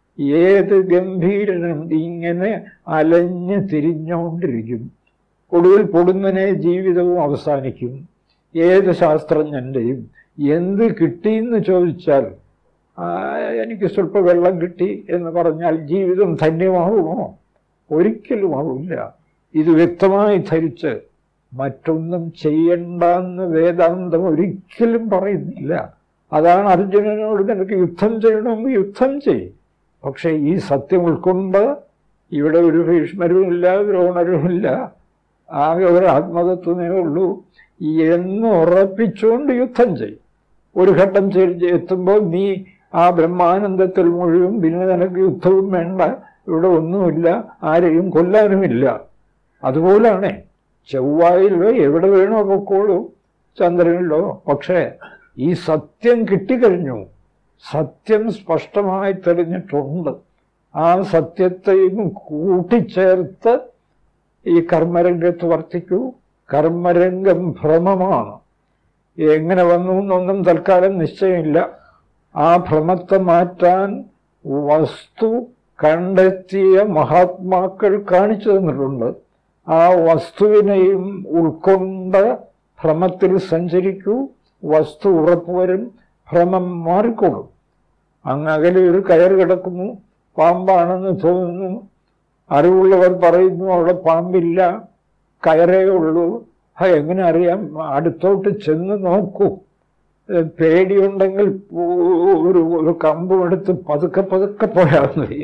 ഏത് ഗംഭീരനും ഇങ്ങനെ അലഞ്ഞ് തിരിഞ്ഞുകൊണ്ടിരിക്കും ഒടുവിൽ പൊടുന്നനെ ജീവിതവും അവസാനിക്കും ഏത് ശാസ്ത്രജ്ഞൻ്റെയും എന്ത് കിട്ടിയെന്ന് ചോദിച്ചാൽ ആ, എനിക്ക് സ്വല്പം വെള്ളം കിട്ടി എന്ന് പറഞ്ഞാൽ ജീവിതം ധന്യമാവുമോ ഒരിക്കലും ആവില്ല ഇത് വ്യക്തമായി ധരിച്ച് മറ്റൊന്നും ചെയ്യണ്ടെന്ന് വേദാന്തം ഒരിക്കലും പറയുന്നില്ല അതാണ് അർജുനനോട് നിനക്ക് യുദ്ധം ചെയ്യണമെങ്കിൽ യുദ്ധം ചെയ്യും പക്ഷേ ഈ സത്യം ഉൾക്കൊണ്ട് ഇവിടെ ഒരു ഭീഷ്മരുമില്ല ദ്രോണരുമില്ല ആകെ ഒരു ആത്മതത്വമേ ഉള്ളൂ എന്ന് ഉറപ്പിച്ചുകൊണ്ട് യുദ്ധം ചെയ്യും ഒരു ഘട്ടം ചെയ്ത് എത്തുമ്പോൾ നീ ആ ബ്രഹ്മാനന്ദത്തിൽ മുഴുവൻ പിന്നെ നിനക്ക് യുദ്ധവും വേണ്ട ഇവിടെ ഒന്നുമില്ല ആരെയും കൊല്ലാനുമില്ല അതുപോലാണ് ചൊവ്വായിലോ എവിടെ വേണോ പൊക്കോളൂ ചന്ദ്രനിലോ പക്ഷേ ഈ സത്യം കിട്ടിക്കഴിഞ്ഞു സത്യം സ്പഷ്ടമായി തെളിഞ്ഞിട്ടുണ്ട് ആ സത്യത്തെയും കൂട്ടിച്ചേർത്ത് ഈ കർമ്മരംഗത്ത് വർത്തിക്കൂ കർമ്മരംഗം ഭ്രമമാണ് എങ്ങനെ വന്നു എന്നൊന്നും തൽക്കാലം നിശ്ചയമില്ല ആ ഭ്രമത്തെ മാറ്റാൻ വസ്തു കണ്ടെത്തിയ മഹാത്മാക്കൾ കാണിച്ചു തന്നിട്ടുണ്ട് ആ വസ്തുവിനെയും ഉൾക്കൊണ്ട് ഭ്രമത്തിൽ സഞ്ചരിക്കൂ വസ്തു ഉറപ്പുവരും ഭ്രമം മാറിക്കൊള്ളും അങ്ങ് അകലെ ഒരു കയർ കിടക്കുന്നു പാമ്പാണെന്ന് തോന്നുന്നു അറിവുള്ളവർ പറയുന്നു അവിടെ പാമ്പില്ല കയറേ ഉള്ളൂ ആ എങ്ങനെ അറിയാം അടുത്തോട്ട് ചെന്ന് നോക്കൂ ഏ, പേടിയുണ്ടെങ്കിൽ ഒരു ഒരു കമ്പും എടുത്ത് പതുക്കെ പതുക്കെ പോയാൽ മതി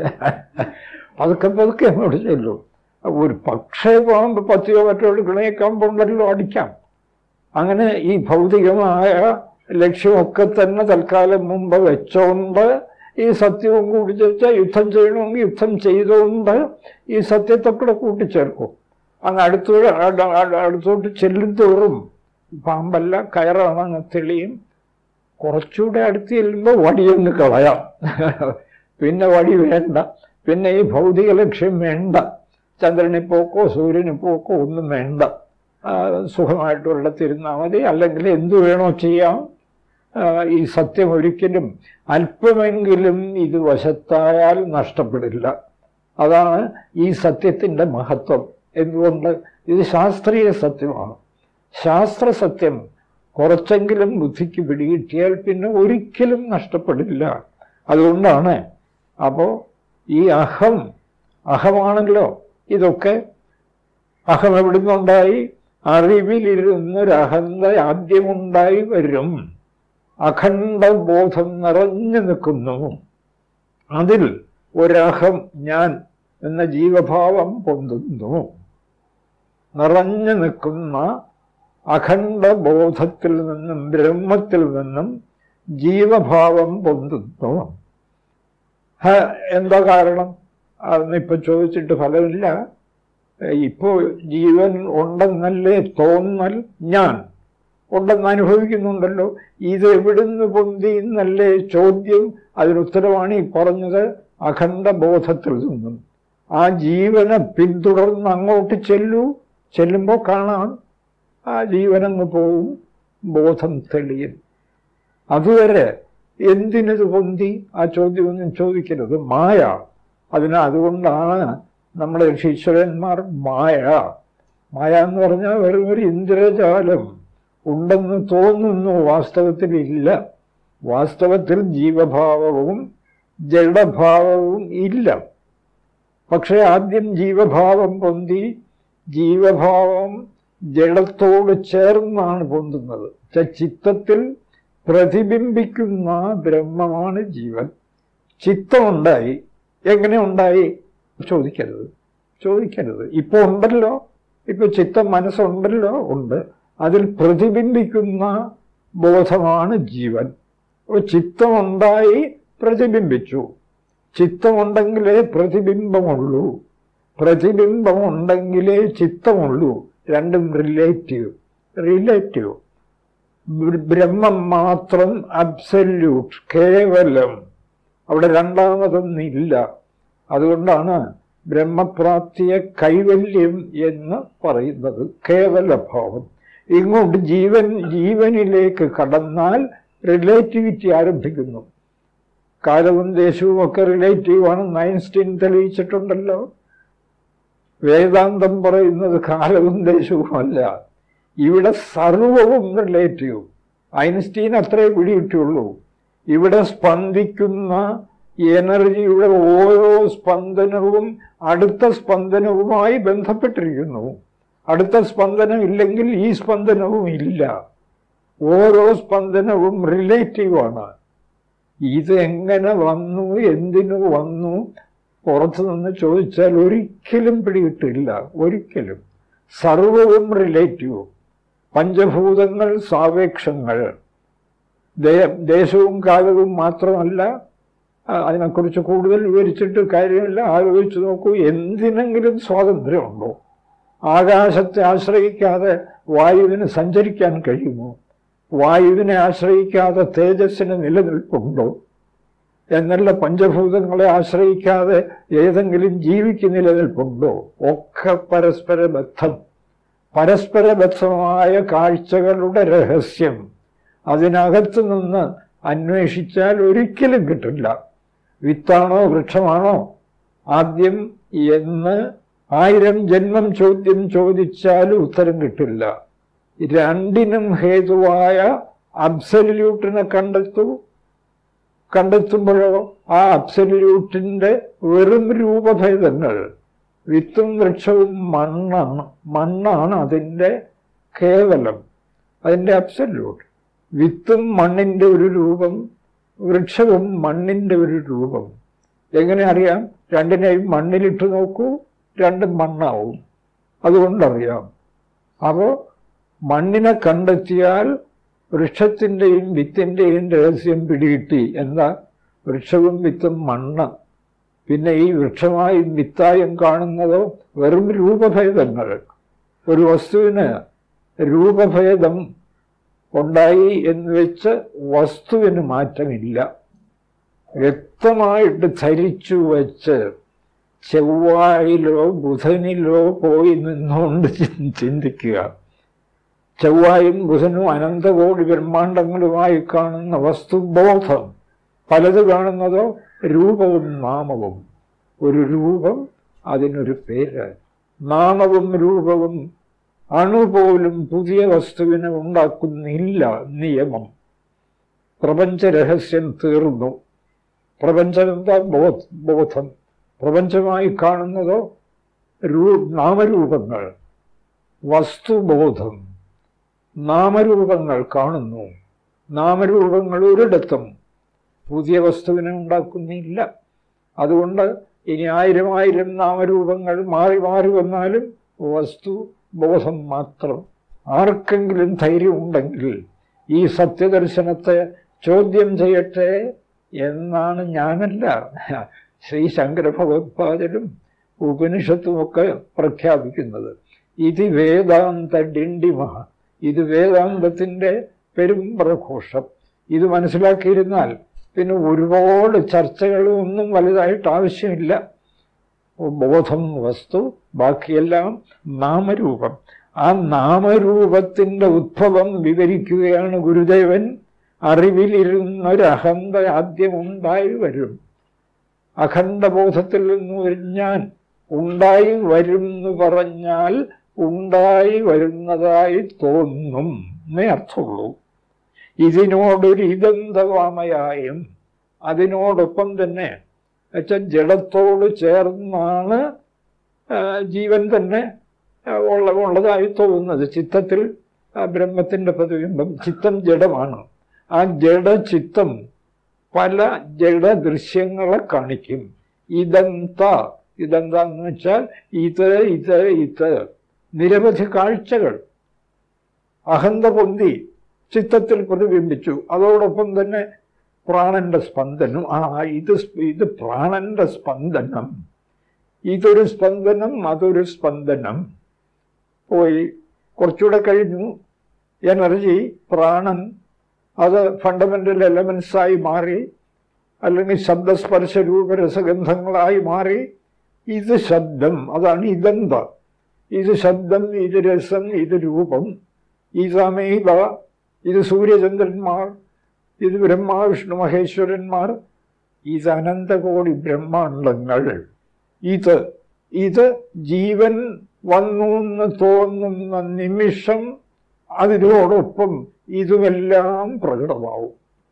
പതുക്കെ പതുക്കെ അങ്ങോട്ട് ചെല്ലൂ ഒരു പക്ഷേ പാമ്പ് പത്തിയോ മറ്റോ എടുക്കണേ കമ്പുണ്ടല്ലോ അടിക്കാം അങ്ങനെ ഈ ഭൗതികമായ ലക്ഷ്യമൊക്കെ തന്നെ തൽക്കാലം മുമ്പ് വെച്ചോണ്ട് ഈ സത്യവും കൂടി ചേർച്ചാൽ യുദ്ധം ചെയ്യണമെങ്കിൽ യുദ്ധം ചെയ്തുകൊണ്ട് ഈ സത്യത്തെ കൂടെ കൂട്ടിച്ചേർക്കും അങ്ങ് അടുത്തോ അടുത്തോട്ട് ചെല്ലും തോറും പാമ്പല്ല കയറാണ് അങ്ങ് തെളിയും കുറച്ചുകൂടെ അടുത്ത് ചെല്ലുമ്പോൾ വടിയൊന്ന് കളയാം പിന്നെ വടി വേണ്ട പിന്നെ ഈ ഭൗതിക ലക്ഷ്യം വേണ്ട ചന്ദ്രനിൽ പോക്കോ സൂര്യനിൽ പോക്കോ ഒന്നും വേണ്ട ആ, സുഖമായിട്ട് ഒരിടത്തിരുന്നാൽ മതി അല്ലെങ്കിൽ എന്തു വേണോ ചെയ്യാം ആ, ഈ സത്യം ഒരിക്കലും അല്പമെങ്കിലും ഇത് വശത്തായാൽ നഷ്ടപ്പെടില്ല അതാണ് ഈ സത്യത്തിൻ്റെ മഹത്വം എന്തുകൊണ്ട് ഇത് ശാസ്ത്രീയ സത്യമാണ് ശാസ്ത്ര സത്യം കുറച്ചെങ്കിലും ബുദ്ധിക്ക് പിടികിട്ടിയാൽ പിന്നെ ഒരിക്കലും നഷ്ടപ്പെടില്ല അതുകൊണ്ടാണ് അപ്പോൾ ഈ അഹം അഹമാണല്ലോ ഇതൊക്കെ അഹം എവിടുന്നുണ്ടായി അറിവിലിരുന്നൊരഹന്ത ആദ്യമുണ്ടായി വരും അഖണ്ഡ ബോധം നിറഞ്ഞു നിൽക്കുന്നു അതിൽ ഒരഹം ഞാൻ എന്ന ജീവഭാവം പൊന്തുന്നു നിറഞ്ഞു നിൽക്കുന്ന അഖണ്ഡ ബോധത്തിൽ നിന്നും ബ്രഹ്മത്തിൽ നിന്നും ജീവഭാവം പൊന്തുന്നു ഹ, എന്താ കാരണം അതൊന്നിപ്പോ ചോദിച്ചിട്ട് ഫലമില്ല ഇപ്പോ ജീവൻ ഉണ്ടെന്നല്ലേ തോന്നൽ ഞാൻ ഉണ്ടെന്ന് അനുഭവിക്കുന്നുണ്ടല്ലോ ഇത് എവിടുന്ന് പൊന്തി എന്നല്ലേ ചോദ്യം അതിനുത്തരമാണ് ഈ പറഞ്ഞത് അഖണ്ഡ ബോധത്തിൽ നിന്നും ആ ജീവനെ പിന്തുടർന്ന് അങ്ങോട്ട് ചെല്ലൂ ചെല്ലുമ്പോൾ കാണാം ആ ജീവനങ്ങ് പോവും ബോധം തെളിയും അതുവരെ എന്തിനത് പൊന്തി ആ ചോദ്യമൊന്നും ചോദിക്കരുത് മായ അതിന് അതുകൊണ്ടാണ് നമ്മുടെ ഋഷീശ്വരന്മാർ മായ മായ എന്ന് പറഞ്ഞാൽ വെറും ഒരു ഇന്ദ്രജാലം ഉണ്ടെന്ന് തോന്നുന്നു വാസ്തവത്തിൽ ഇല്ല വാസ്തവത്തിൽ ജീവഭാവവും ജഡഭാവവും ഇല്ല പക്ഷെ ആദ്യം ജീവഭാവം പൊന്തി ജീവഭാവം ജഡത്തോട് ചേർന്നാണ് പൊന്തുന്നത് ച- ചിത്തത്തിൽ പ്രതിബിംബിക്കുന്ന ബ്രഹ്മമാണ് ജീവൻ ചിത്തമുണ്ടായി എങ്ങനെ ഉണ്ടായി ചോദിക്കരുത് ചോദിക്കരുത് ഇപ്പൊ ഉണ്ടല്ലോ ഇപ്പൊ ചിത്തം മനസ്സുണ്ടല്ലോ ഉണ്ട് അതിൽ പ്രതിബിംബിക്കുന്ന ബോധമാണ് ജീവൻ അപ്പോൾ ചിത്തമുണ്ടായി പ്രതിബിംബിച്ചു ചിത്തമുണ്ടെങ്കിലേ പ്രതിബിംബമുള്ളൂ പ്രതിബിംബമുണ്ടെങ്കിലേ ചിത്തമുള്ളൂ രണ്ടും റിലേറ്റീവ് റിലേറ്റീവ് ബ്രഹ്മം മാത്രം അബ്സല്യൂട്ട് കേവലം അവിടെ രണ്ടാമതൊന്നില്ല അതുകൊണ്ടാണ് ബ്രഹ്മപ്രാപ്തിയെ കൈവല്യം എന്ന് പറയുന്നത് കേവലഭാവം ഇങ്ങോട്ട് ജീവൻ ജീവനിലേക്ക് കടന്നാൽ റിലേറ്റിവിറ്റി ആരംഭിക്കുന്നു കാലവും ദേശവും ഒക്കെ റിലേറ്റീവാണെന്ന് ഐൻസ്റ്റീൻ തെളിയിച്ചിട്ടുണ്ടല്ലോ വേദാന്തം പറയുന്നത് കാലവും ദേശവുമല്ല ഇവിടെ സർവവും റിലേറ്റീവ് ഐൻസ്റ്റീൻ അത്രേ പിടിയിട്ടുള്ളൂ ഇവിടെ സ്പന്ദിക്കുന്ന എനർജിയുടെ ഓരോ സ്പന്ദനവും അടുത്ത സ്പന്ദനവുമായി ബന്ധപ്പെട്ടിരിക്കുന്നു അടുത്ത സ്പന്ദനം ഇല്ലെങ്കിൽ ഈ സ്പന്ദനവും ഇല്ല ഓരോ സ്പന്ദനവും റിലേറ്റീവാണ് ഇത് എങ്ങനെ വന്നു എന്തിനു വന്നു പുറത്തു നിന്ന് ചോദിച്ചാൽ ഒരിക്കലും പിടികിട്ടില്ല ഒരിക്കലും സർവവും റിലേറ്റീവ് പഞ്ചഭൂതങ്ങൾ സാപേക്ഷങ്ങൾ ദേ- ദേശവും കാലവും മാത്രമല്ല ആ, അതിനെക്കുറിച്ച് കൂടുതൽ വിവരിച്ചിട്ട് കാര്യമില്ല ആലോചിച്ച് നോക്കൂ എന്തിനെങ്കിലും സ്വാതന്ത്ര്യമുണ്ടോ ആകാശത്തെ ആശ്രയിക്കാതെ വായുവിന് സഞ്ചരിക്കാൻ കഴിയുമോ വായുവിനെ ആശ്രയിക്കാതെ തേജസ്സിന് നിലനിൽപ്പുണ്ടോ എന്നല്ല പഞ്ചഭൂതങ്ങളെ ആശ്രയിക്കാതെ ഏതെങ്കിലും ജീവിക്ക് നിലനിൽപ്പുണ്ടോ ഒക്കെ പരസ്പര ബദ്ധം പരസ്പര ബദ്ധമായ കാഴ്ചകളുടെ രഹസ്യം അതിനകത്ത് നിന്ന് അന്വേഷിച്ചാൽ ഒരിക്കലും കിട്ടില്ല വിത്താണോ വൃക്ഷമാണോ ആദ്യം എന്ന് ആയിരം ജന്മം ചോദ്യം ചോദിച്ചാലും ഉത്തരം കിട്ടില്ല രണ്ടിനും ഹേതുവായ അബ്സല്യൂട്ടിനെ കണ്ടെത്തൂ കണ്ടെത്തുമ്പോഴോ ആ അബ്സല്യൂട്ടിൻ്റെ വെറും രൂപഭേദങ്ങൾ വിത്തും വൃക്ഷവും മണ്ണാണ് മണ്ണാണ് അതിൻ്റെ കേവലം അതിൻ്റെ അബ്സല്യൂട്ട് വിത്തും മണ്ണിൻ്റെ ഒരു രൂപം വൃക്ഷവും മണ്ണിൻ്റെ ഒരു രൂപം എങ്ങനെ അറിയാം രണ്ടിനെയും മണ്ണിലിട്ട് നോക്കൂ രണ്ടും മണ്ണാവും അതുകൊണ്ടറിയാം അപ്പോൾ മണ്ണിനെ കണ്ടെത്തിയാൽ വൃക്ഷത്തിൻ്റെയും വിത്തിൻ്റെയും രഹസ്യം പിടികിട്ടി എന്താ വൃക്ഷവും വിത്തും മണ്ണ് പിന്നെ ഈ വൃക്ഷമായും വിത്തായും കാണുന്നതോ വെറും രൂപഭേദങ്ങൾ ഒരു വസ്തുവിന് രൂപഭേദം ഉണ്ടായി എന്ന് വെച്ച് വസ്തുവിന് മാറ്റമില്ല വ്യക്തമായിട്ട് ധരിച്ചു വച്ച് ചൊവ്വായിലോ ബുധനിലോ പോയി നിന്നുകൊണ്ട് ചിന്തിക്കുക ചൊവ്വായും ബുധനും അനന്തകോടി ബ്രഹ്മാണ്ടങ്ങളുമായി കാണുന്ന വസ്തുബോധം പലത് കാണുന്നതോ രൂപവും നാമവും ഒരു രൂപം അതിനൊരു പേര് നാമവും രൂപവും അണുപോലും പുതിയ വസ്തുവിനെ ഉണ്ടാക്കുന്നില്ല നിയമം പ്രപഞ്ച രഹസ്യം തീർന്നു പ്രപഞ്ചം എന്താ ബോധം പ്രപഞ്ചമായി കാണുന്നതോ രൂ നാമരൂപങ്ങൾ വസ്തുബോധം നാമരൂപങ്ങൾ കാണുന്നു നാമരൂപങ്ങൾ ഒരിടത്തും പുതിയ വസ്തുവിനെ ഉണ്ടാക്കുന്നില്ല അതുകൊണ്ട് ഇനി ആയിരം ആയിരം നാമരൂപങ്ങൾ മാറി മാറി വന്നാലും വസ്തു ബോധം മാത്രം ആർക്കെങ്കിലും ധൈര്യമുണ്ടെങ്കിൽ ഈ സത്യദർശനത്തെ ചോദ്യം ചെയ്യട്ടെ എന്നാണ് ഞാനല്ല ശ്രീ ശങ്കര ഭഗവത്പാദനും ഉപനിഷത്തുമൊക്കെ പ്രഖ്യാപിക്കുന്നത് ഇത് വേദാന്ത ഡിണ്ടിമ ഇത് വേദാന്തത്തിൻ്റെ പെരുമ്പ്രഘോഷം ഇത് മനസ്സിലാക്കിയിരുന്നാൽ പിന്നെ ഒരുപാട് ചർച്ചകളും ഒന്നും വലുതായിട്ട് ആവശ്യമില്ല ബോധം വസ്തു ബാക്കിയെല്ലാം നാമരൂപം ആ നാമരൂപത്തിൻ്റെ ഉദ്ഭവം വിവരിക്കുകയാണ് ഗുരുദേവൻ അറിവിലിരുന്നൊരഹന്ത ആദ്യം ഉണ്ടായി വരും അഖണ്ഡബോധത്തിൽ നിന്ന് ഒരു ഞാൻ ഉണ്ടായി വരും എന്ന് പറഞ്ഞാൽ ഉണ്ടായി വരുന്നതായി തോന്നും എന്നേ അർത്ഥമുള്ളൂ ഇതിനോടൊരു ഇതന്തവാമയായും അതിനോടൊപ്പം തന്നെ വെച്ചാൽ ജഡത്തോട് ചേർന്നാണ് ജീവൻ തന്നെ ഉള്ള ഉള്ളതായി തോന്നുന്നത് ചിത്തത്തിൽ ബ്രഹ്മത്തിൻ്റെ പ്രതിബിംബം ചിത്തം ജഡമാണ് ആ ജഡചിത്തം പല ജഡദൃശ്യങ്ങളെ കാണിക്കും ഇതെന്ത ഇതെന്താന്ന് വെച്ചാൽ ഇത് ഇത് ഇത് നിരവധി കാഴ്ചകൾ അഹന്ത പൊന്തി ചിത്തത്തിൽ പ്രതിബിംബിച്ചു അതോടൊപ്പം തന്നെ പ്രാണന്റെ സ്പന്ദനം ആ ഇത് ഇത് പ്രാണന്റെ സ്പന്ദനം ഇതൊരു സ്പന്ദനം അതൊരു സ്പന്ദനം പോയി കുറച്ചുകൂടെ കഴിഞ്ഞു എനർജി പ്രാണൻ അത് ഫണ്ടമെന്റൽ എലമെന്റ്സായി മാറി അല്ലെങ്കിൽ ശബ്ദസ്പർശ രൂപരസഗന്ധങ്ങളായി മാറി ഇത് ശബ്ദം അതാണ് ഇതെന്ത ഇത് ശബ്ദം ഇത് രസം ഇത് രൂപം ഇതമേവ ഇത് സൂര്യചന്ദ്രന്മാർ ഇത് ബ്രഹ്മ വിഷ്ണു മഹേശ്വരന്മാർ ഇത് അനന്തകോടി ബ്രഹ്മാണ്ടങ്ങൾ ഇത് ഇത് ജീവൻ വന്നു എന്ന് തോന്നുന്ന നിമിഷം അതിനോടൊപ്പം ഇതുമെല്ലാം പ്രകടമാവും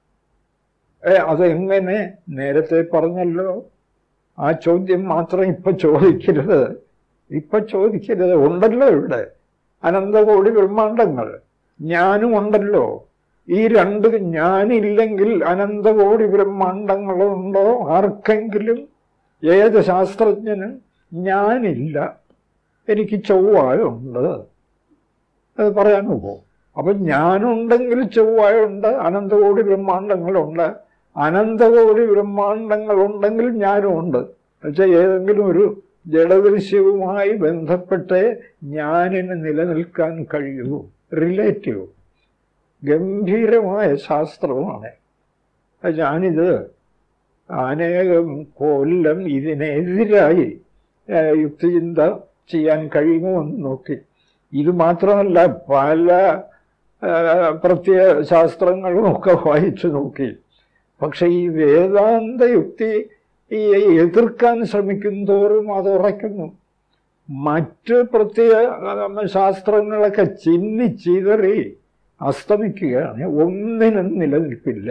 ഏ അതെങ്ങനെ നേരത്തെ പറഞ്ഞല്ലോ ആ ചോദ്യം മാത്രം ഇപ്പൊ ചോദിക്കരുത് ഇപ്പൊ ചോദിക്കരുത് ഉണ്ടല്ലോ ഇവിടെ അനന്തകോടി ബ്രഹ്മാണ്ടങ്ങൾ ഞാനും ഉണ്ടല്ലോ ഈ രണ്ട് ഞാനില്ലെങ്കിൽ അനന്തകോടി ബ്രഹ്മാണ്ടങ്ങളുണ്ടോ ആർക്കെങ്കിലും ഏത് ശാസ്ത്രജ്ഞനും ഞാനില്ല എനിക്ക് ചൊവ്വായുണ്ട് അത് പറയാൻ പോകും അപ്പം ഞാനുണ്ടെങ്കിൽ ചൊവ്വായുണ്ട് അനന്തകോടി ബ്രഹ്മാണ്ടങ്ങളുണ്ട് അനന്തകോടി ബ്രഹ്മാണ്ടങ്ങളുണ്ടെങ്കിൽ ഞാനും ഉണ്ട് പക്ഷേ ഏതെങ്കിലും ഒരു ജഡദൃശ്യവുമായി ബന്ധപ്പെട്ട് ഞാനിന് നിലനിൽക്കാൻ കഴിയൂ റിലേറ്റീവ് ഗംഭീരമായ ശാസ്ത്രവുമാണ് ഞാനിത് അനേകം കൊല്ലം ഇതിനെതിരായി യുക്തിചിന്ത ചെയ്യാൻ കഴിയുമോ എന്ന് നോക്കി ഇത് മാത്രമല്ല പല പ്രത്യയ ശാസ്ത്രങ്ങളും ഒക്കെ വായിച്ചു നോക്കി പക്ഷെ ഈ വേദാന്ത യുക്തി ഈ എതിർക്കാൻ ശ്രമിക്കും തോറും അത് ഉറയ്ക്കുന്നു മറ്റ് പ്രത്യേക ശാസ്ത്രങ്ങളൊക്കെ ചിന്നി ചിതറി അസ്തമിക്കുകയാണ് ഒന്നിനും നിലനിൽപ്പില്ല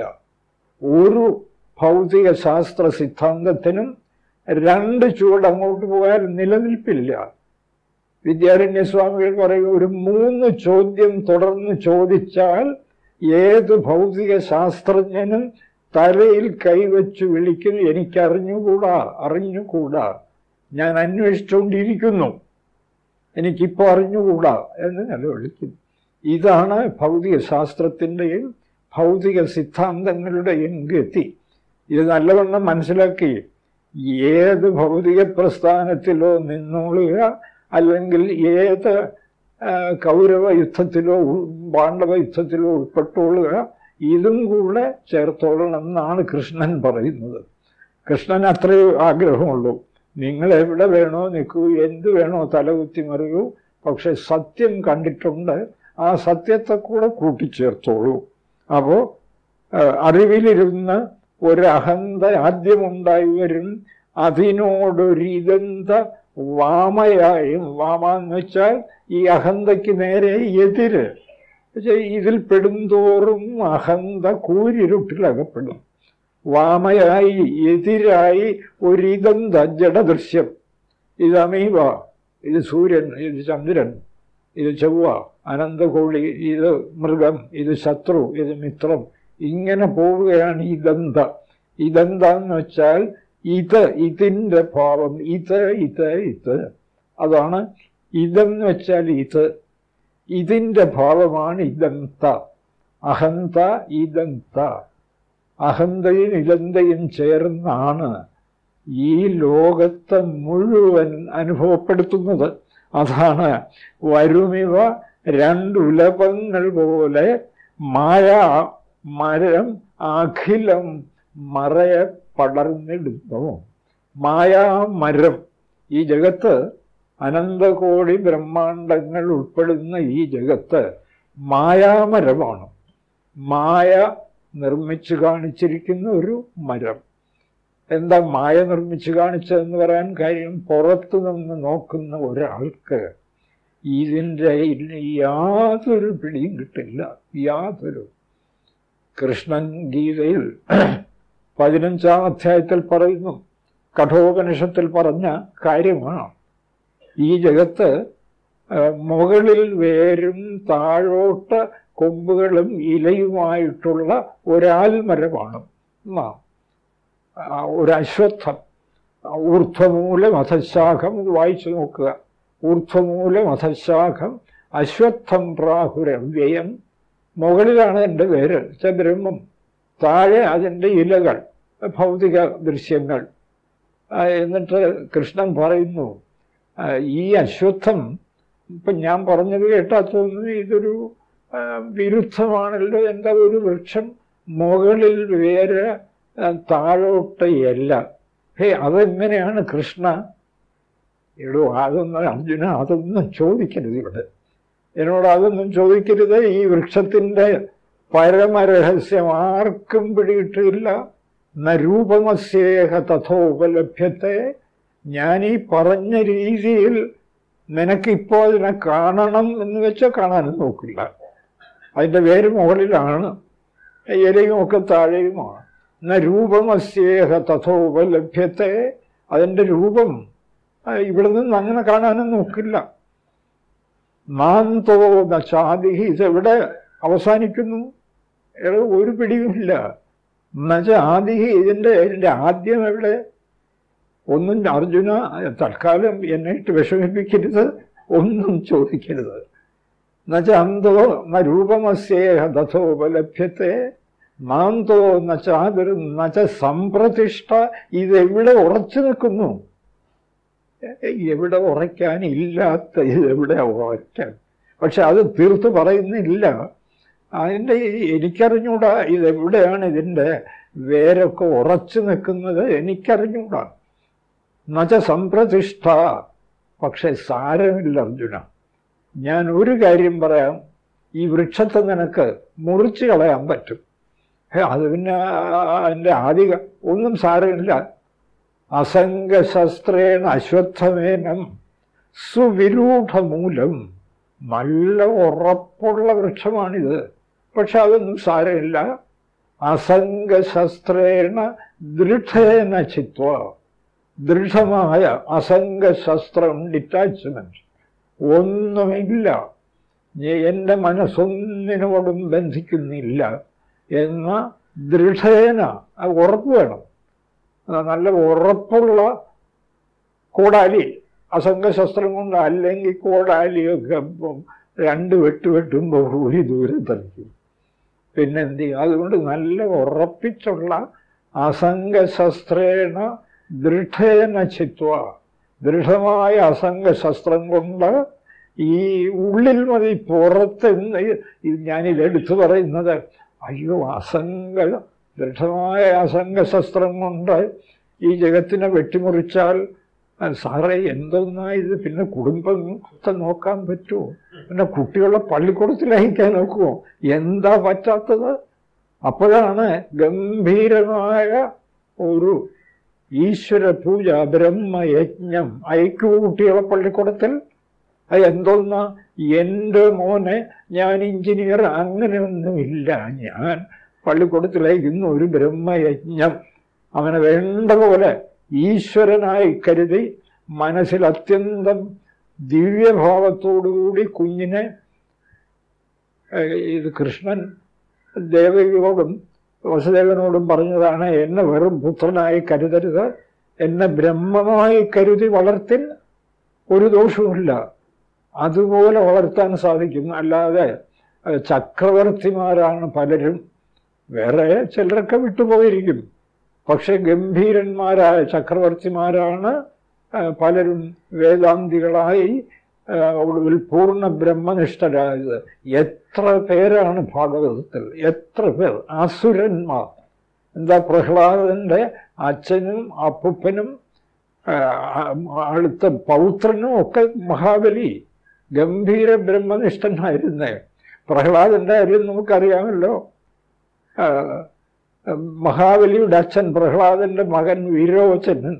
ഒരു ഭൗതിക ശാസ്ത്ര സിദ്ധാന്തത്തിനും രണ്ട് ചുവട് അങ്ങോട്ട് പോയാൽ നിലനിൽപ്പില്ല വിദ്യാരണ്യസ്വാമികൾ പറയും ഒരു മൂന്ന് ചോദ്യം തുടർന്ന് ചോദിച്ചാൽ ഏത് ഭൗതിക ശാസ്ത്രജ്ഞനും തലയിൽ കൈവച്ച് വിളിക്കും എനിക്കറിഞ്ഞുകൂടാ അറിഞ്ഞുകൂടാ ഞാൻ അന്വേഷിച്ചുകൊണ്ടിരിക്കുന്നു എനിക്കിപ്പോൾ അറിഞ്ഞുകൂടാ എന്ന് നിലവിളിക്കുന്നു ഇതാണ് ഭൗതിക ശാസ്ത്രത്തിൻ്റെയും ഭൗതിക സിദ്ധാന്തങ്ങളുടെയും ഗതി ഇത് നല്ലവണ്ണം മനസ്സിലാക്കി ഏത് ഭൗതിക പ്രസ്ഥാനത്തിലോ നിന്നോളുക അല്ലെങ്കിൽ ഏത് കൗരവ യുദ്ധത്തിലോ പാണ്ഡവ യുദ്ധത്തിലോ ഉൾപ്പെട്ടോളുക ഇതും കൂടെ ചേർത്തോളണം എന്നാണ് കൃഷ്ണൻ പറയുന്നത് കൃഷ്ണൻ അത്രയേ ആഗ്രഹമുള്ളൂ നിങ്ങൾ എവിടെ വേണോ നിൽക്കൂ എന്ത് വേണോ തലകുത്തി മറിയൂ പക്ഷെ സത്യം കണ്ടിട്ടുണ്ട് ആ സത്യത്തെ കൂടെ കൂട്ടിച്ചേർത്തോളൂ അപ്പോൾ അറിവിലിരുന്ന് ഒരഹന്ത ആദ്യമുണ്ടായി വരും അതിനോടൊരിതന്ത വാമയായും വാമ എന്ന് വെച്ചാൽ ഈ അഹന്തയ്ക്ക് നേരെ എതിര് ഇതിൽ പെടുന്തോറും അഹന്ത കൂരിരുട്ടിലകപ്പെടും വാമയായി എതിരായി ഒരിതന്ത ജഡദൃശ്യം ഇത് അമീവ ഇത് സൂര്യൻ ഇത് ചന്ദ്രൻ ഇത് ചൊവ്വ അനന്തകോളി ഇത് മൃഗം ഇത് ശത്രു ഇത് മിത്രം ഇങ്ങനെ പോവുകയാണ് ഈ ദന്ത ഈ ദന്ത എന്ന് വെച്ചാൽ ഇത് ഇതിൻ്റെ ഭാവം ഇത് ഇത് ഇത് അതാണ് ഇതെന്ന് വെച്ചാൽ ഇത് ഇതിൻ്റെ ഭാവമാണ് ഇതന്ത അഹന്ത ഇതന്ത അഹന്തയും ഇതന്തയും ചേർന്നാണ് ഈ ലോകത്തെ മുഴുവൻ അനുഭവപ്പെടുത്തുന്നത് അതാണ് വരുമിവ രണ്ടുലപങ്ങൾ പോലെ മായ മരം അഖിലം മറയെ പടർന്നിടുന്നു മായാമരം ഈ ജഗത്ത് അനന്തകോടി ബ്രഹ്മാണ്ടങ്ങൾ ഉൾപ്പെടുന്ന ഈ ജഗത്ത് മായാമരമാണ് മായ നിർമ്മിച്ചു കാണിച്ചിരിക്കുന്ന ഒരു മരം എന്താ മായ നിർമ്മിച്ചു കാണിച്ചതെന്ന് പറയാൻ കാര്യം പുറത്തു നിന്ന് നോക്കുന്ന ഒരാൾക്ക് ഇതിൻ്റെ യാതൊരു പിടിയും കിട്ടില്ല യാതൊരു കൃഷ്ണൻ ഗീതയിൽ പതിനഞ്ചാം അധ്യായത്തിൽ പറയുന്നു കഠോപനിഷത്തിൽ പറഞ്ഞ കാര്യമാണ് ഈ ജഗത്ത് മുകളിൽ വേരും താഴോട്ട് കൊമ്പുകളും ഇലയുമായിട്ടുള്ള ഒരാൽമരമാണ് ഒരു അശ്വത്ഥം ഊർധ്വമൂലം അധശാഖം വായിച്ചു നോക്കുക ഊർധ്വമൂലം അധശാഖം അശ്വത്ഥം പ്രാഹുരവ്യയം മുകളിലാണ് എൻ്റെ പേര് ബ്രഹ്മം താഴെ അതിൻ്റെ ഇലകൾ ഭൗതിക ദൃശ്യങ്ങൾ എന്നിട്ട് കൃഷ്ണൻ പറയുന്നു ഈ അശ്വത്ഥം ഇപ്പം ഞാൻ പറഞ്ഞത് കേട്ടാ തോന്നുന്നു ഇതൊരു വിരുദ്ധമാണല്ലോ എന്താ ഒരു വൃക്ഷം മുകളിൽ വേറെ താഴോട്ട് എല്ല ഹേ അതെങ്ങനെയാണ് കൃഷ്ണ എടോ അതൊന്നും അർജുന അതൊന്നും ചോദിക്കരുത് ഇവിടെ എന്നോട് അതൊന്നും ചോദിക്കരുത് ഈ വൃക്ഷത്തിൻ്റെ പരമരഹസ്യം ആർക്കും പിടിയിട്ടില്ല നരൂപമസ്യേഹ തഥോപലഭ്യത്തെ ഞാൻ ഈ പറഞ്ഞ രീതിയിൽ നിനക്കിപ്പോൾ അതിനെ കാണണം എന്ന് വെച്ചാൽ കാണാനും നോക്കില്ല അതിൻ്റെ വേര് മുകളിലാണ് ഇലയും ഒക്കെ താഴെയുമാണ് എന്ന രൂപമസ്യേഹ തഥോപലഭ്യത്തെ അതിൻ്റെ രൂപം ഇവിടെ നിന്ന് അങ്ങനെ കാണാനും നോക്കില്ല നാന്തോ നച്ചാദിഹി ഇതെവിടെ അവസാനിക്കുന്നു ഒരു പിടിയുമില്ല എന്നുവെച്ചാൽ ആദിഹി ഇതിൻ്റെ ഇതിൻ്റെ ആദ്യം എവിടെ ഒന്നും അർജുന തൽക്കാലം എന്നെ ഇട്ട് വിഷമിപ്പിക്കരുത് ഒന്നും ചോദിക്കരുത് എന്നുവെച്ചാൽ അന്തോ ന രൂപമസ്യേഹ തഥോപലഭ്യത്തെ നാന്തോ നച്ചാതൊരു നച്ച സംപ്രതിഷ്ഠ ഇതെവിടെ ഉറച്ചു നിൽക്കുന്നു എവിടെ ഉറയ്ക്കാനില്ലാത്ത ഇതെവിടെ ഉറയ്ക്കാൻ പക്ഷെ അത് തീർത്ത് പറയുന്നില്ല അതിൻ്റെ എനിക്കറിഞ്ഞൂടാ ഇതെവിടെയാണ് ഇതിൻ്റെ വേരൊക്കെ ഉറച്ചു നിൽക്കുന്നത് എനിക്കറിഞ്ഞൂടാ നച്ച സംപ്രതിഷ്ഠ പക്ഷെ സാരമില്ല അർജുന ഞാൻ ഒരു കാര്യം പറയാം ഈ വൃക്ഷത്തെ നിനക്ക് മുറിച്ചു കളയാൻ പറ്റും ഹേ, അത് പിന്നെ അതിൻ്റെ ആദിക ഒന്നും സാരമില്ല അസംഗശസ്ത്രേണ അശ്വത്ഥമേനം സുവിരൂഢമൂലം നല്ല ഉറപ്പുള്ള വൃക്ഷമാണിത് പക്ഷെ അതൊന്നും സാരമില്ല അസംഗശസ്ത്രേണ ദൃഢേന ചിത്വ ദൃഢമായ അസംഗശസ്ത്രം ഡിറ്റാച്ച്മെന്റ് ഒന്നുമില്ല ഞ- എൻ്റെ മനസ്സൊന്നിനോടും ബന്ധിക്കുന്നില്ല എന്ന ദൃഢേന അത് ഉറപ്പ് വേണം അത് നല്ല ഉറപ്പുള്ള കോടാലി അസംഗശസ്ത്രം കൊണ്ട് അല്ലെങ്കിൽ കോടാലിയൊക്കെ ഇപ്പം രണ്ട് വെട്ട് വെട്ടുമ്പോൾ ഒരു ദൂരത്തടിക്കും പിന്നെ എന്ത് ചെയ്യും അതുകൊണ്ട് നല്ല ഉറപ്പിച്ചുള്ള അസംഗശസ്ത്രേണ ദൃഢേന ചിത്വ ദൃഢമായ അസംഗശസ്ത്രം കൊണ്ട് ഈ ഉള്ളിൽ മതി പുറത്തെന്ന് ഇത് ഞാനിത് എടുത്തു പറയുന്നത് അയ്യോ അസംഗ ദൃഢമായ അസംഗശസ്ത്രം കൊണ്ട് ഈ ജഗത്തിനെ വെട്ടിമുറിച്ചാൽ ആ, സാറേ എന്തൊന്നാ ഇത് പിന്നെ കുടുംബത്തെ നോക്കാൻ പറ്റുമോ പിന്നെ കുട്ടികളെ പള്ളിക്കൂടത്തിൽ അയക്കാൻ നോക്കുമോ എന്താ പറ്റാത്തത് അപ്പോഴാണ് ഗംഭീരമായ ഒരു ഈശ്വര പൂജ ബ്രഹ്മയജ്ഞം അയക്കൂ കുട്ടികളെ പള്ളിക്കൂടത്തിൽ അത് എന്തോന്നാ എൻ്റെ മോനെ ഞാൻ എഞ്ചിനീയർ അങ്ങനെയൊന്നുമില്ല ഞാൻ പള്ളിക്കൂടത്തിലേക്കുന്ന ഒരു ബ്രഹ്മയജ്ഞം അവനെ വേണ്ട പോലെ ഈശ്വരനായി കരുതി മനസ്സിൽ അത്യന്തം ദിവ്യഭാവത്തോടുകൂടി കുഞ്ഞിനെ ഏഹ്, ഇത് കൃഷ്ണൻ ദേവകിയോടും വസുദേവനോടും പറഞ്ഞതാണ് എന്നെ വെറും പുത്രനായി കരുതരുത് എന്നെ ബ്രഹ്മമായി കരുതി വളർത്തിൻ ഒരു ദോഷവുമില്ല അതുപോലെ വളർത്താൻ സാധിക്കും അല്ലാതെ ഏഹ്, ചക്രവർത്തിമാരാണ് പലരും വേറെ ചിലരൊക്കെ വിട്ടുപോയിരിക്കും പക്ഷെ ഗംഭീരന്മാരായ ചക്രവർത്തിമാരാണ് ആ, പലരും വേദാന്തികളായി ആ, ഒടുവിൽ പൂർണ്ണ ബ്രഹ്മനിഷ്ഠരായത് എത്ര പേരാണ് ഭാഗവതത്തിൽ എത്ര പേർ അസുരന്മാർ എന്താ പ്രഹ്ലാദന്റെ അച്ഛനും അപ്പൂപ്പനും ആ, അടുത്ത പൗത്രനും ഒക്കെ മഹാബലി ഗംഭീര ബ്രഹ്മനിഷ്ഠനായിരുന്നേ പ്രഹ്ലാദന്റെ കാര്യം നമുക്കറിയാമല്ലോ ആ, മഹാബലിയുടെ അച്ഛൻ പ്രഹ്ലാദന്റെ മകൻ വിരോചനൻ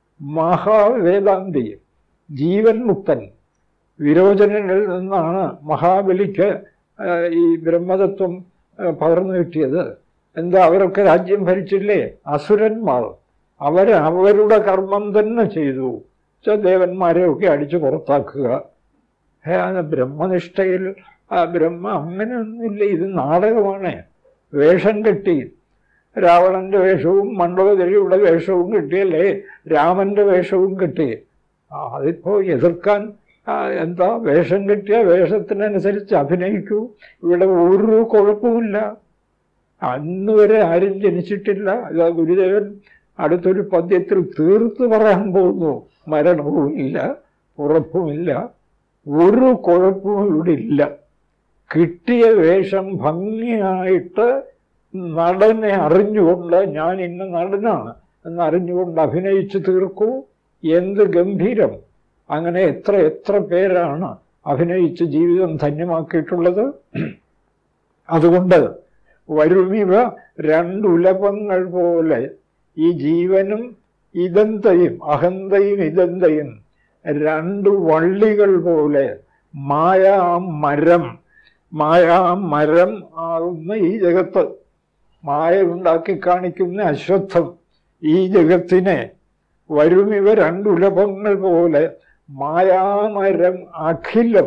മഹാവേദാന്തി ജീവൻ മുക്തൻ വിരോചനനിൽ നിന്നാണ് മഹാബലിക്ക് ആ, ഈ ബ്രഹ്മതത്വം ആ, പകർന്നു കിട്ടിയത് എന്താ അവരൊക്കെ രാജ്യം ഭരിച്ചില്ലേ അസുരന്മാർ അവർ അവരുടെ കർമ്മം തന്നെ ചെയ്തു വെച്ചാൽ ദേവന്മാരെയൊക്കെ അടിച്ചു പുറത്താക്കുക ഹേ, അത് ബ്രഹ്മനിഷ്ഠയിൽ ആ ബ്രഹ്മ അങ്ങനെയൊന്നുമില്ല ഇത് നാടകമാണ് വേഷം കെട്ടി രാവണന്റെ വേഷവും മണ്ഡലദേവിയുടെ വേഷവും കിട്ടിയല്ലേ രാമന്റെ വേഷവും കിട്ടി ആ, അതിപ്പോ എതിർക്കാൻ ആ, എന്താ വേഷം കിട്ടിയ വേഷത്തിനനുസരിച്ച് അഭിനയിക്കൂ ഇവിടെ ഒരു കുഴപ്പമില്ല അന്ന് വരെ ആരും ജനിച്ചിട്ടില്ല ഇതാ ഗുരുദേവൻ അടുത്തൊരു പദ്യത്തിൽ തീർത്ത് പറയാൻ പോകുന്നു മരണവും ഇല്ല ഉറപ്പുമില്ല ഒരു കുഴപ്പവും ഇവിടെ ഇല്ല കിട്ടിയ വേഷം ഭംഗിയായിട്ട് നടനെ അറിഞ്ഞുകൊണ്ട് ഞാൻ ഇന്ന നടനാണ് എന്ന് അറിഞ്ഞുകൊണ്ട് അഭിനയിച്ചു തീർക്കൂ എന്ത് ഗംഭീരം അങ്ങനെ എത്ര എത്ര പേരാണ് അഭിനയിച്ച് ജീവിതം ധന്യമാക്കിയിട്ടുള്ളത് അതുകൊണ്ട് വരുമിവ രണ്ടുലപങ്ങൾ പോലെ ഈ ജീവനും ഇതന്തയും അഹന്തയും ഇതന്തയും രണ്ടു വള്ളികൾ പോലെ മായാമരം മായാമരം ആകുന്ന ഈ ജഗത്ത് മായ ഉണ്ടാക്കി കാണിക്കുന്ന അശ്വത്ഥം ഈ ജഗത്തിനെ വരുമിവ രണ്ടുലഭങ്ങൾ പോലെ മായാമരം അഖിലം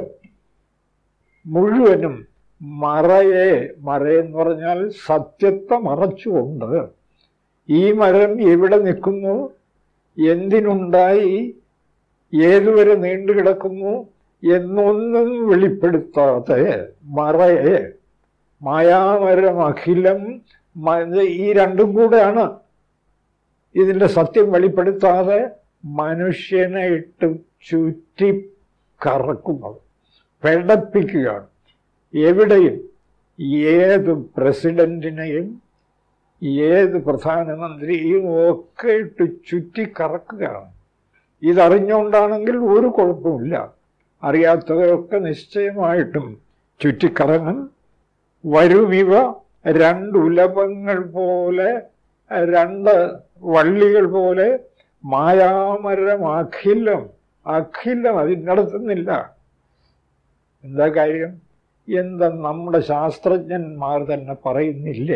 മുഴുവനും മറയെ മറയെന്ന് പറഞ്ഞാൽ സത്യത്തെ മറച്ചുകൊണ്ട് ഈ മരം എവിടെ നിൽക്കുന്നു എന്തിനുണ്ടായി ഏതുവരെ നീണ്ടുകിടക്കുന്നു എന്നൊന്നും വെളിപ്പെടുത്താതെ മറയെ മായാമരം അഖിലം മ- ഈ രണ്ടും കൂടെയാണ് ഇതിൻ്റെ സത്യം വെളിപ്പെടുത്താതെ മനുഷ്യനെ ഇട്ട് ചുറ്റി കറക്കുന്നത് പെടപ്പിക്കുകയാണ് എവിടെയും ഏത് പ്രസിഡന്റിനെയും ഏത് പ്രധാനമന്ത്രിയും ഒക്കെ ഇട്ട് ചുറ്റി കറക്കുകയാണ് ഇതറിഞ്ഞുകൊണ്ടാണെങ്കിൽ ഒരു കുഴപ്പമില്ല അറിയാത്തവരൊക്കെ നിശ്ചയമായിട്ടും ചുറ്റിക്കറങ്ങും വരുമിവ രണ്ട് ഉലപങ്ങൾ പോലെ രണ്ട് വള്ളികൾ പോലെ മായാമരം അഖിലം അഖിലം അതിനടത്തുന്നില്ല എന്താ കാര്യം എന്താ നമ്മുടെ ശാസ്ത്രജ്ഞന്മാർ തന്നെ പറയുന്നില്ലേ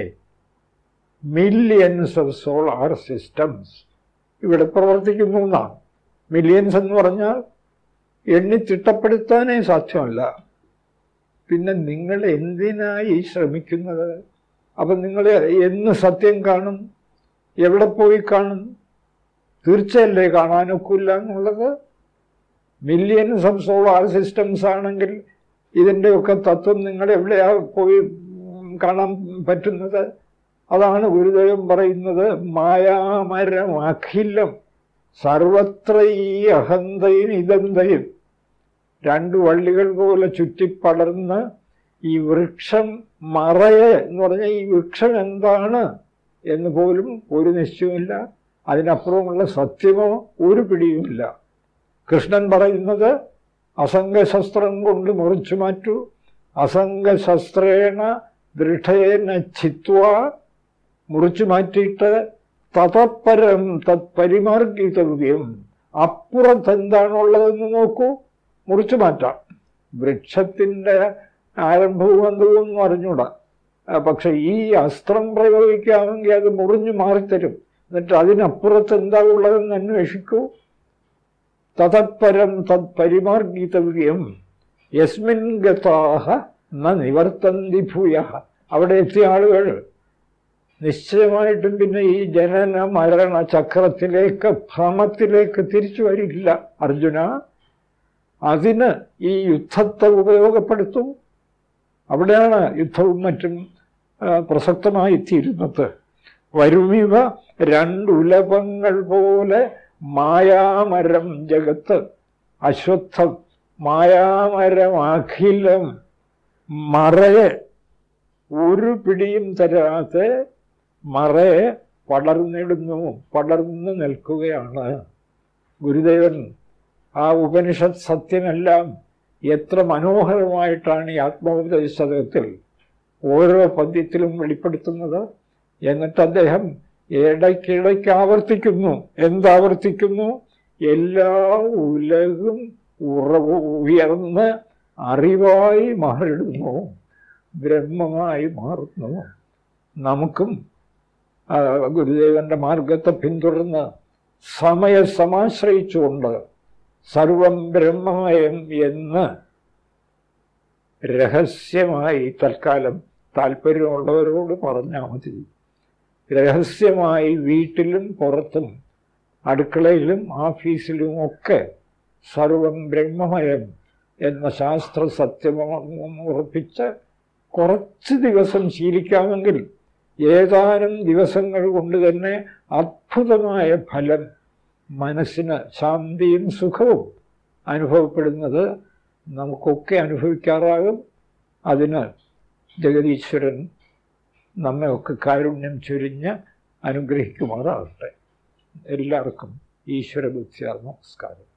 മില്യൻസ് ഓഫ് സോളാർ സിസ്റ്റംസ് ഇവിടെ പ്രവർത്തിക്കുന്നു എന്നാണ് മില്യൻസ് എന്ന് പറഞ്ഞാൽ എണ്ണി തിട്ടപ്പെടുത്താനേ സാധ്യമല്ല പിന്നെ നിങ്ങൾ എന്തിനായി ശ്രമിക്കുന്നത് അപ്പം നിങ്ങൾ എന്ന് സത്യം കാണും എവിടെ പോയി കാണും തീർച്ചയല്ലേ കാണാനൊക്കില്ല എന്നുള്ളത് മില്യൻസ് ഓഫ് സോളാർ സിസ്റ്റംസ് ആണെങ്കിൽ ഇതിൻ്റെയൊക്കെ തത്വം നിങ്ങൾ എവിടെയാ പോയി കാണാൻ പറ്റുന്നത് അതാണ് ഗുരുദേവൻ പറയുന്നത് മായാമരം അഖിലം സർവത്ര ഈ അഹന്തയും ഇതന്തയും രണ്ട് വള്ളികൾ പോലെ ചുറ്റിപ്പടർന്ന് ഈ വൃക്ഷം മറയെ എന്ന് പറഞ്ഞാൽ ഈ വൃക്ഷം എന്താണ് എന്ന് പോലും ഒരു നിശ്ചയമില്ല അതിനപ്പുറമുള്ള സത്യമോ ഒരു പിടിയുമില്ല കൃഷ്ണൻ പറയുന്നത് അസംഗശസ്ത്രം കൊണ്ട് മുറിച്ചു മാറ്റൂ അസംഗശസ്ത്രേണ ദൃഢേന ചിത്വ മുറിച്ചു മാറ്റിയിട്ട് തതപ്പരം തത് പരിമാർഗിതവ്യം അപ്പുറത്ത് എന്താണുള്ളതെന്ന് നോക്കൂ മുറിച്ചു മാറ്റാം വൃക്ഷത്തിൻ്റെ ആരംഭവും അന്തവും എന്ന് അറിഞ്ഞൂടാ പക്ഷെ ഈ അസ്ത്രം പ്രയോഗിക്കാമെങ്കിൽ അത് മുറിഞ്ഞു മാറിത്തരും എന്നിട്ട് അതിനപ്പുറത്ത് എന്താ ഉള്ളതെന്ന് അന്വേഷിക്കൂ തതപ്പരം തത് പരിമാർഗിതവ്യം യസ്മിൻ ഗതാഹ ന നിവർത്തന്തി ഭൂയ അവിടെ എത്തിയ ആളുകൾ നിശ്ചയമായിട്ടും പിന്നെ ഈ ജനന മരണ ചക്രത്തിലേക്ക് ഭ്രമത്തിലേക്ക് തിരിച്ചു വരില്ല അർജുന അതിന് ഈ യുദ്ധത്തെ ഉപയോഗപ്പെടുത്തും അവിടെയാണ് യുദ്ധവും മറ്റും പ്രസക്തമായി തീരുന്നത് വരുമിവ രണ്ടുലപങ്ങൾ പോലെ മായാമരം ജഗത്ത് അശ്വത്ഥം മായാമരം അഖിലം മറയെ ഒരു പിടിയും തരാതെ മറയെ പടർന്നിടുന്നു പടർന്നു നിൽക്കുകയാണ് ഗുരുദേവൻ ആ ഉപനിഷത്ത് സത്യമെല്ലാം എത്ര മനോഹരമായിട്ടാണ് ഈ ആത്മോപദേശത്തിൽ ഓരോ പദ്യത്തിലും വെളിപ്പെടുത്തുന്നത് എന്നിട്ട് അദ്ദേഹം ഇടയ്ക്കിടയ്ക്ക് ആവർത്തിക്കുന്നു എന്താവർത്തിക്കുന്നു എല്ലാ ഉലകും ഉറവ് ഉയർന്ന് അറിവായി മാറിടുന്നു ബ്രഹ്മമായി മാറുന്നു നമുക്കും ഗുരുദേവന്റെ മാർഗത്തെ പിന്തുടർന്ന് സമയ സമാശ്രയിച്ചുകൊണ്ട് സർവം ബ്രഹ്മമയം എന്ന് രഹസ്യമായി തൽക്കാലം താല്പര്യമുള്ളവരോട് പറഞ്ഞാൽ മതി രഹസ്യമായി വീട്ടിലും പുറത്തും അടുക്കളയിലും ഓഫീസിലും ഒക്കെ സർവം ബ്രഹ്മമയം എന്ന ശാസ്ത്ര സത്യം ഉറപ്പിച്ച് കുറച്ച് ദിവസം ശീലിക്കാമെങ്കിൽ ഏതാനും ദിവസങ്ങൾ കൊണ്ട് തന്നെ അത്ഭുതമായ ഫലം മനസ്സിന് ശാന്തിയും സുഖവും അനുഭവപ്പെടുന്നത് നമുക്കൊക്കെ അനുഭവിക്കാറാകും അതിന് ജഗതീശ്വരൻ നമ്മെയൊക്കെ കാരുണ്യം ചൊരിഞ്ഞ് അനുഗ്രഹിക്കുമാറാകട്ടെ എല്ലാവർക്കും ഈശ്വര ബുദ്ധിയാർ നമസ്കാരം